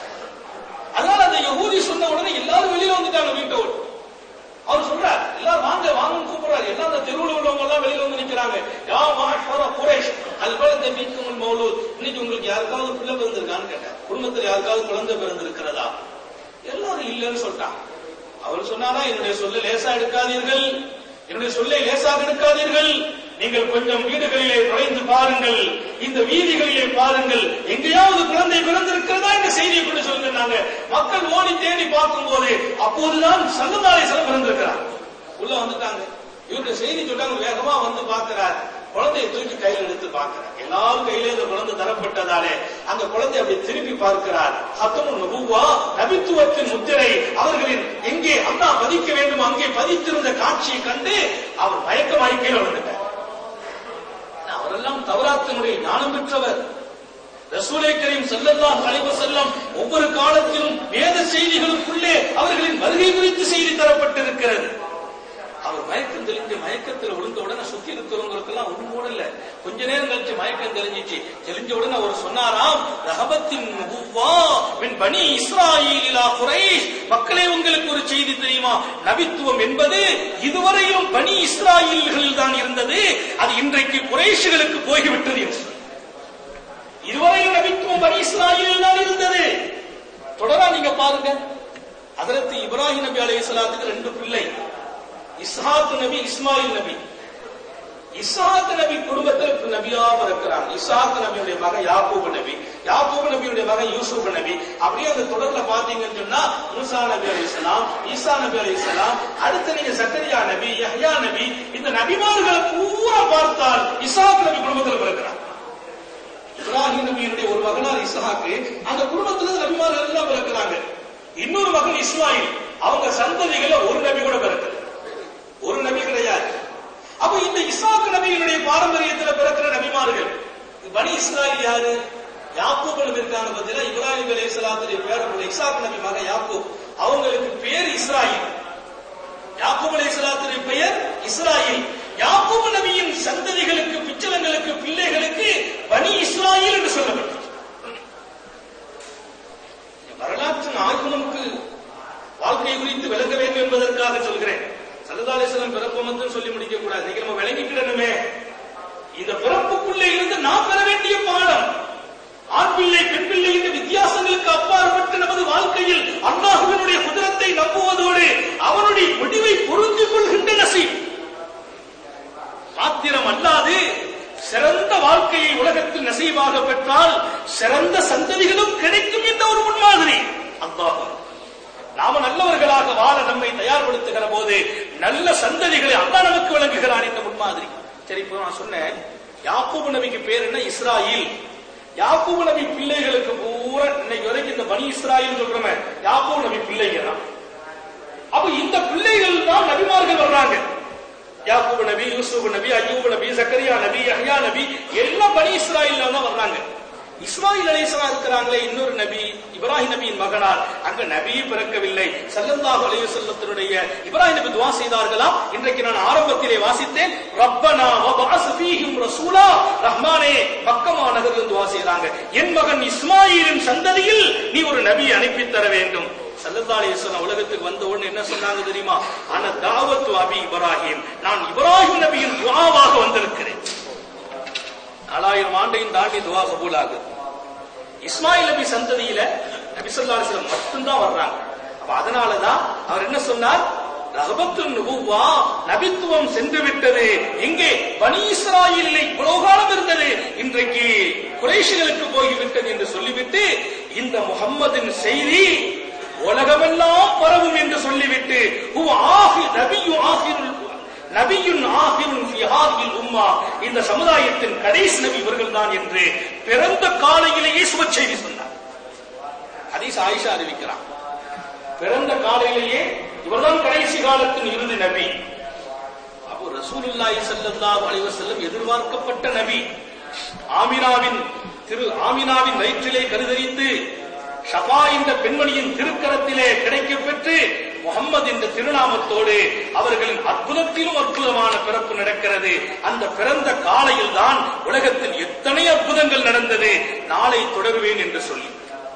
அதனால அந்த யஹூதி சொன்ன உடனே எல்லாரும் வெளியில வந்துட்டாங்க வீட்டை விட்டு அவர் சொல்றார் எல்லாரும் வாங்க வாங்கன்னு கூப்பிடுறாரு எல்லாம் அந்த தெருவில் உள்ளவங்க எல்லாம் வெளியில வந்து நிக்கிறாங்க யா மாஷரா குறைஷ் அது போல தம்பிக்கும் மௌலூத் இன்னைக்கு உங்களுக்கு யாருக்காவது பிள்ளை பிறந்திருக்கான்னு கேட்டேன் குடும்பத்தில் யாருக்காவது குழந்தை பிறந்திருக்கிறதா எல்லாரும் இல்லைன்னு சொல்லிட்டாங்க அவர் சொன்னாரா என்னுடைய சொல்ல லேசா எடுக்காதீர்கள் என்னுடைய சொல்லை லேசாக எடுக்காதீர்கள் நீங்கள் கொஞ்சம் வீடுகளிலே நுழைந்து பாருங்கள் இந்த வீதிகளிலே பாருங்கள் எங்கேயாவது குழந்தை பிறந்திருக்கிறதா இந்த செய்தியை கொண்டு சொல்லுங்க மக்கள் ஓடி தேடி பார்க்கும் போது அப்போதுதான் சங்கதாலை சில பிறந்திருக்கிறார் உள்ள வந்துட்டாங்க இவருக்கு செய்தி சொன்னாங்க வேகமா வந்து பார்க்கிறார் குழந்தையை தூக்கி கையில் எடுத்து பார்க்கிறார் எல்லாரும் கையில இந்த குழந்தை தரப்பட்டதாலே அந்த குழந்தை அப்படி திருப்பி பார்க்கிறார் ஹத்தமும் நபுவா நபித்துவத்தின் முத்திரை அவர்களின் எங்கே அல்லாஹ் பதிக்க வேண்டும் அங்கே பதித்திருந்த காட்சியை கண்டு அவர் மயக்கமாய் கீழே விழுந்துட்டார் அவரெல்லாம் தவராத்தினுடைய ஞானம் பெற்றவர் ரசூலை கரீம் ஸல்லல்லாஹு அலைஹி வஸல்லம் ஒவ்வொரு காலத்திலும் வேத செய்திகளுக்குள்ளே அவர்களின் வருகை குறித்து செய்தி தரப்பட்டிருக்கிறது அவர் மயக்கம் தெளிஞ்ச மயக்கத்தில் விழுந்த உடனே சுத்தி இருக்கிறவங்களுக்கெல்லாம் ஒண்ணும் கூட இல்ல கொஞ்ச நேரம் கழிச்சு மயக்கம் தெரிஞ்சிச்சு தெரிஞ்ச உடனே அவர் சொன்னாராம் ரஹபத்தின் நபுவா மின் பனி இஸ்ராயீலா குறைஷ் மக்களே உங்களுக்கு ஒரு செய்தி தெரியுமா நபித்துவம் என்பது இதுவரையிலும் பனி இஸ்ராயீல்களில் தான் இருந்தது அது இன்றைக்கு குறைஷுகளுக்கு போய்விட்டது என்று சொன்னார். இதுவரையும் நபித்துவம் பனி இஸ்ராயீலில் தான் இருந்தது தொடரா நீங்க பாருங்க அதற்கு இப்ராஹிம் நபி அலைஹிஸ்ஸலாத்துக்கு ரெண்டு பிள்ளை இஸ்ஹாக் நபி இஸ்மாயில் நபி இஸ்ஹாக் நபி குடும்பத்தில் இப்ப நபியா பிறக்கிறாங்க இஸ்ஹாக் நபியுடைய மகன் யாக்கூப் நபி யாக்கூப் நபியுடைய மகன் யூசுப் நபி அப்படியே அந்த தொடர்ல பாத்தீங்கன்னு சொன்னா மூசா நபி அலைஹிஸ்ஸலாம் ஈசா நபி அலைஹிஸ்ஸலாம் அடுத்து நீங்க சக்கரியா நபி யஹ்யா நபி இந்த நபிமார்களை பூரா பார்த்தால் இஸ்ஹாக் நபி குடும்பத்தில் பிறக்கிறாங்க இப்ராஹிம் நபியினுடைய ஒரு மகனார் இஸ்ஹாக்கு அந்த குடும்பத்துல நபிமார்கள் எல்லாம் பிறக்கிறாங்க இன்னொரு மகன் இஸ்மாயில் அவங்க சந்ததிகள ஒரு நபி கூட பிறக்கல ஒரு நபி கிடையாது அப்ப இந்த இஸ்ஹாக் நபியினுடைய பாரம்பரியத்துல பிறக்கிற நபிமார்கள் பனி இஸ்ராயில் யாரு யாக்கூப் நபி இருக்காங்க பார்த்தீங்கன்னா இப்ராஹிம் அலைஹிஸ்ஸலாத்துடைய பேரனுடைய இஸ்ஹாக் நபி மகன் யாக்கூப் அவங்களுக்கு பேர் இஸ்ராயில் யாக்கூப் அலைஹிஸ்ஸலாத்துடைய பெயர் இஸ்ராயில் யாக்கூப் நபியின் சந்ததிகளுக்கு பிச்சலங்களுக்கு பிள்ளைகளுக்கு பனி இஸ்ராயில் என்று சொல்லப்பட்டது வரலாற்றின் ஆய்வுக்கு வாழ்க்கை குறித்து விளங்க வேண்டும் என்பதற்காக சொல்கிறேன் சல்லதாலேஸ்வரம் பிறப்பு மட்டும் சொல்லி முடிக்க கூடாது இன்னைக்கு நம்ம விளங்கிக்கிடணுமே இந்த பிறப்புக்குள்ளே இருந்து நாம் பெற வேண்டிய பாடம் ஆண் பிள்ளை பெண் பிள்ளை என்ற வித்தியாசங்களுக்கு அப்பாற்பட்டு நமது வாழ்க்கையில் அல்லாஹுவினுடைய குதிரத்தை நம்புவதோடு அவனுடைய முடிவை பொருந்திக் கொள்கின்ற நசீப் மாத்திரம் அல்லாது சிறந்த வாழ்க்கையை உலகத்தில் நசீவாக பெற்றால் சிறந்த சந்ததிகளும் கிடைக்கும் என்ற ஒரு முன்மாதிரி அல்லாஹ் நாம நல்லவர்களாக வாழ நம்மை தயார்படுத்துகிற போது நல்ல சந்ததிகளை அல்லாஹ் நமக்கு வழங்குகிறான் என்ற முன்மாதிரி சரி இப்போ நான் சொன்னேன் யாக்கூபு நபிக்கு பேர் என்ன இஸ்ராயில் யாக்கூபு நபி பிள்ளைகளுக்கு பூரா இன்னைக்கு வரைக்கும் இந்த பனி இஸ்ராயில் சொல்றோமே யாக்கூபு நபி பிள்ளைங்க தான் அப்ப இந்த பிள்ளைகள் தான் நபிமார்கள் வர்றாங்க யாக்கூபு நபி யூசுப் நபி அய்யூப் நபி சக்கரியா நபி யஹ்யா நபி எல்லாம் பனி இஸ்ராயில்ல தான் வர்றாங்க இஸ்மாயில் அலைஹிஸ்ஸலாம் இருக்கிறாங்களே இன்னொரு நபி இப்ராஹிம் நபியின் மகனார் அங்க நபி பிறக்கவில்லை ஸல்லல்லாஹு அலைஹி வஸல்லத்தினுடைய இப்ராஹிம் நபி துஆ செய்தார்களா இன்றைக்கு நான் ஆரம்பத்திலே வாசித்தேன் ரப்பனா வபஅஸ் ஃபீஹிம் ரசூலா ரஹ்மானே மக்கா மாநகரில் துஆ செய்றாங்க என் மகன் இஸ்மாயிலின் சந்ததியில் நீ ஒரு நபியை அனுப்பி தர வேண்டும் ஸல்லல்லாஹு அலைஹி வஸல்லம் உலகத்துக்கு வந்த உடனே என்ன சொன்னாங்க தெரியுமா அன தாவத்து அபி இப்ராஹிம் நான் இப்ராஹிம் நபியின் துஆவாக வந்திருக்கிறேன் நாலாயிரம் ஆண்டையும் தாண்டி துவா கபூல் ஆகுது இஸ்மாயில் நபி சந்ததியில நபி ஸல்லல்லாஹு அலைஹி வஸல்லம் மட்டும்தான் வர்றாங்க அப்ப அதனாலதான் அவர் என்ன சொன்னார் ரஹபத்து நுபுவா நபித்துவம் சென்று விட்டது எங்கே பனி இஸ்ராயலில் இவ்வளவு காலம் இருந்தது இன்றைக்கு குறைஷிகளுக்கு போய்விட்டது என்று சொல்லிவிட்டு இந்த முகம்மதின் செய்தி உலகமெல்லாம் பரவும் என்று சொல்லிவிட்டு ஹுவ ஆஹி நபியு ஆஹிருல் நபியுன் ஆகிரும் ஃபி ஹாதில் உம்மா இந்த சமுதாயத்தின் கடைசி நபி இவர்கள் தான் என்று பிறந்த காலையிலேயே சுப செய்தி சொன்னார் ஹதீஸ் ஆயிஷா அறிவிக்கிறான் பிறந்த காலையிலேயே இவர்தான் கடைசி காலத்தின் இறுதி நபி அப்போ ரசூலுல்லாஹி ஸல்லல்லாஹு அலைஹி வஸல்லம் எதிர்பார்க்கப்பட்ட நபி ஆமினாவின் திரு ஆமினாவின் வயிற்றிலே கருதரித்து ஷபா என்ற பெண்மணியின் திருக்கரத்திலே கிடைக்கப் பெற்று முகம்மது என்ற திருநாமத்தோடு அவர்களின் அற்புதத்திலும் அற்புதமான பிறப்பு நடக்கிறது அந்த பிறந்த காலையில் தான் உலகத்தில் எத்தனை அற்புதங்கள் நடந்தது நாளை தொடருவேன் என்று சொல்லி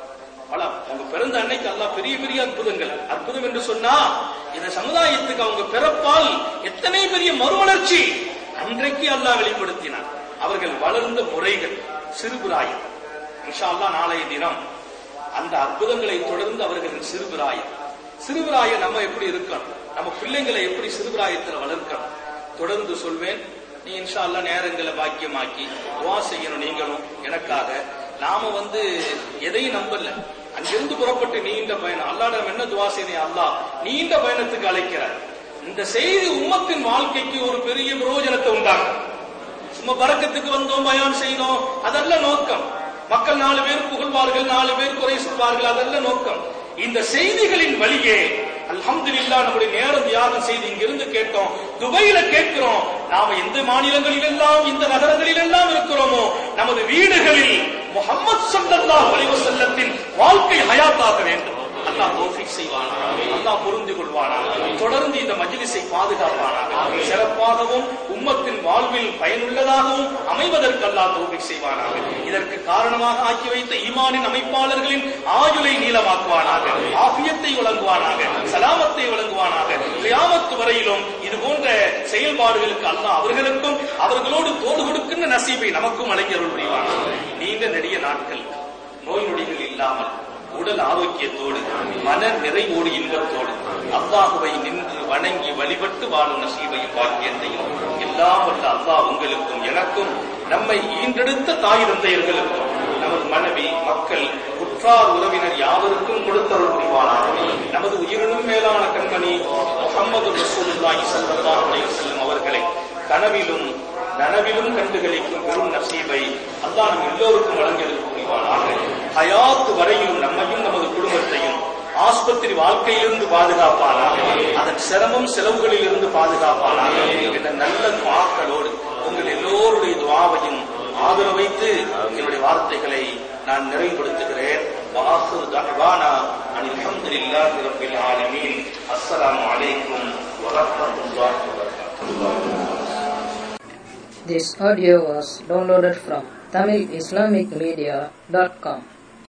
பல அவங்க பிறந்த அன்னைக்கு அல்லாஹ் பெரிய பெரிய அற்புதங்கள் அற்புதம் என்று சொன்னா இந்த சமுதாயத்துக்கு அவங்க பிறப்பால் எத்தனை பெரிய மறுமலர்ச்சி அன்றைக்கு அல்லாஹ் வெளிப்படுத்தினார் அவர்கள் வளர்ந்த முறைகள் சிறுபிராயம் இன்ஷா அல்லாஹ் நாளைய தினம் அந்த அற்புதங்களை தொடர்ந்து அவர்களின் சிறுபிராயம் சிறுபிராய நம்ம எப்படி இருக்கணும் நம்ம பிள்ளைங்களை எப்படி சிறுபிராயத்தில் வளர்க்கணும் தொடர்ந்து சொல்வேன் நீ இன்ஷா அல்லாஹ் நேரங்களை பாக்கியமாக்கி துவா செய்யணும் நீங்களும் எனக்காக நாம வந்து எதையும் நம்பல அங்கிருந்து புறப்பட்டு நீண்ட பயணம் அல்லாடம் என்ன துவா செய்யணும் அல்லாஹ் நீண்ட பயணத்துக்கு அழைக்கிறார் இந்த செய்தி உம்மத்தின் வாழ்க்கைக்கு ஒரு பெரிய பிரயோஜனத்தை உண்டாகும் சும்மா பறக்கத்துக்கு வந்தோம் பயான் செய்தோம் அதல்ல நோக்கம் மக்கள் நாலு பேர் புகழ்வார்கள் நாலு பேர் குறை சொல்வார்கள் அதல்ல நோக்கம் இந்த செய்திகளின் வழியே அல்ஹம்துலில்லா நம்முடைய நேரம் தியாகம் செய்து இங்கிருந்து கேட்டோம் துபையில கேட்கிறோம் நாம எந்த மாநிலங்களில் எல்லாம் இந்த நகரங்களில் எல்லாம் இருக்கிறோமோ நமது வீடுகளில் முகமது ஸல்லல்லாஹு அலைஹி வஸல்லத்தின் வாழ்க்கை ஹயாத்தாக வேண்டும் அல்லாஹ் தௌஃபீக் செய்வானா அல்லாஹ் புரிந்து கொள்வானா தொடர்ந்து இந்த மஜ்லிஸை பாதுகாப்பானா சிறப்பாகவும் உம்மத்தின் வாழ்வில் பயனுள்ளதாகவும் அமைவதற்கு அல்லாஹ் தௌஃபீக் செய்வானாக இதற்கு காரணமாக ஆக்கி வைத்த ஈமானின் அமைப்பாளர்களின் ஆயுளை நீளமாக்குவானாக ஆபியத்தை வழங்குவானாக சலாமத்தை வழங்குவானாக கியாமத்து வரையிலும் இது போன்ற செயல்பாடுகளுக்கு அல்லாஹ் அவர்களுக்கும் அவர்களோடு தோடு கொடுக்கின்ற நசீபை நமக்கும் அழைஞர்கள் புரிவானாக நீண்ட நெடிய நாட்கள் நோய் நொடிகள் இல்லாமல் உடல் ஆரோக்கியத்தோடு மன நிறைவோடு இன்பத்தோடு அல்லாஹுவை நின்று வணங்கி வழிபட்டு வாழும் நசீபையும் பாக்கியத்தையும் எல்லாம் வல்ல அல்லாஹ் உங்களுக்கும் எனக்கும் நம்மை ஈன்றெடுத்த தாய் தந்தையர்களுக்கும் நமது மனைவி மக்கள் உற்றார் உறவினர் யாவருக்கும் கொடுத்தருள் புரிவானாக நமது உயிரினும் மேலான கண்மணி முகமது ரசூலுல்லாஹி ஸல்லல்லாஹு அலைஹி வஸல்லம் அவர்களை கனவிலும் நனவிலும் கண்டுகளிக்கும் பெரும் நசீபை அல்லாஹ் நம் எல்லோருக்கும் வழங்கியது புரிவானாக ஹயாத்து வரையிலும் நம்மையும் நமது குடும்பத்தையும் ஆஸ்பத்திரி வாழ்க்கையிலிருந்து பாதுகாப்பானாக அதன் சிரமம் செலவுகளில் இருந்து பாதுகாப்பானாக என்ற நல்ல துவாக்களோடு உங்கள் எல்லோருடைய துவாவையும் ஆதரவு வைத்து என்னுடைய வார்த்தைகளை நான் நிறைவுபடுத்துகிறேன் வாசு தஹ்வானா அனில் அல்ஹம்துலில்லாஹி ரப்பில் ஆலமீன் அஸ்ஸலாமு அலைக்கும் வரஹ்மத்துல்லாஹி வபரகாத்துஹு This audio was downloaded from TamilIslamicMedia.com.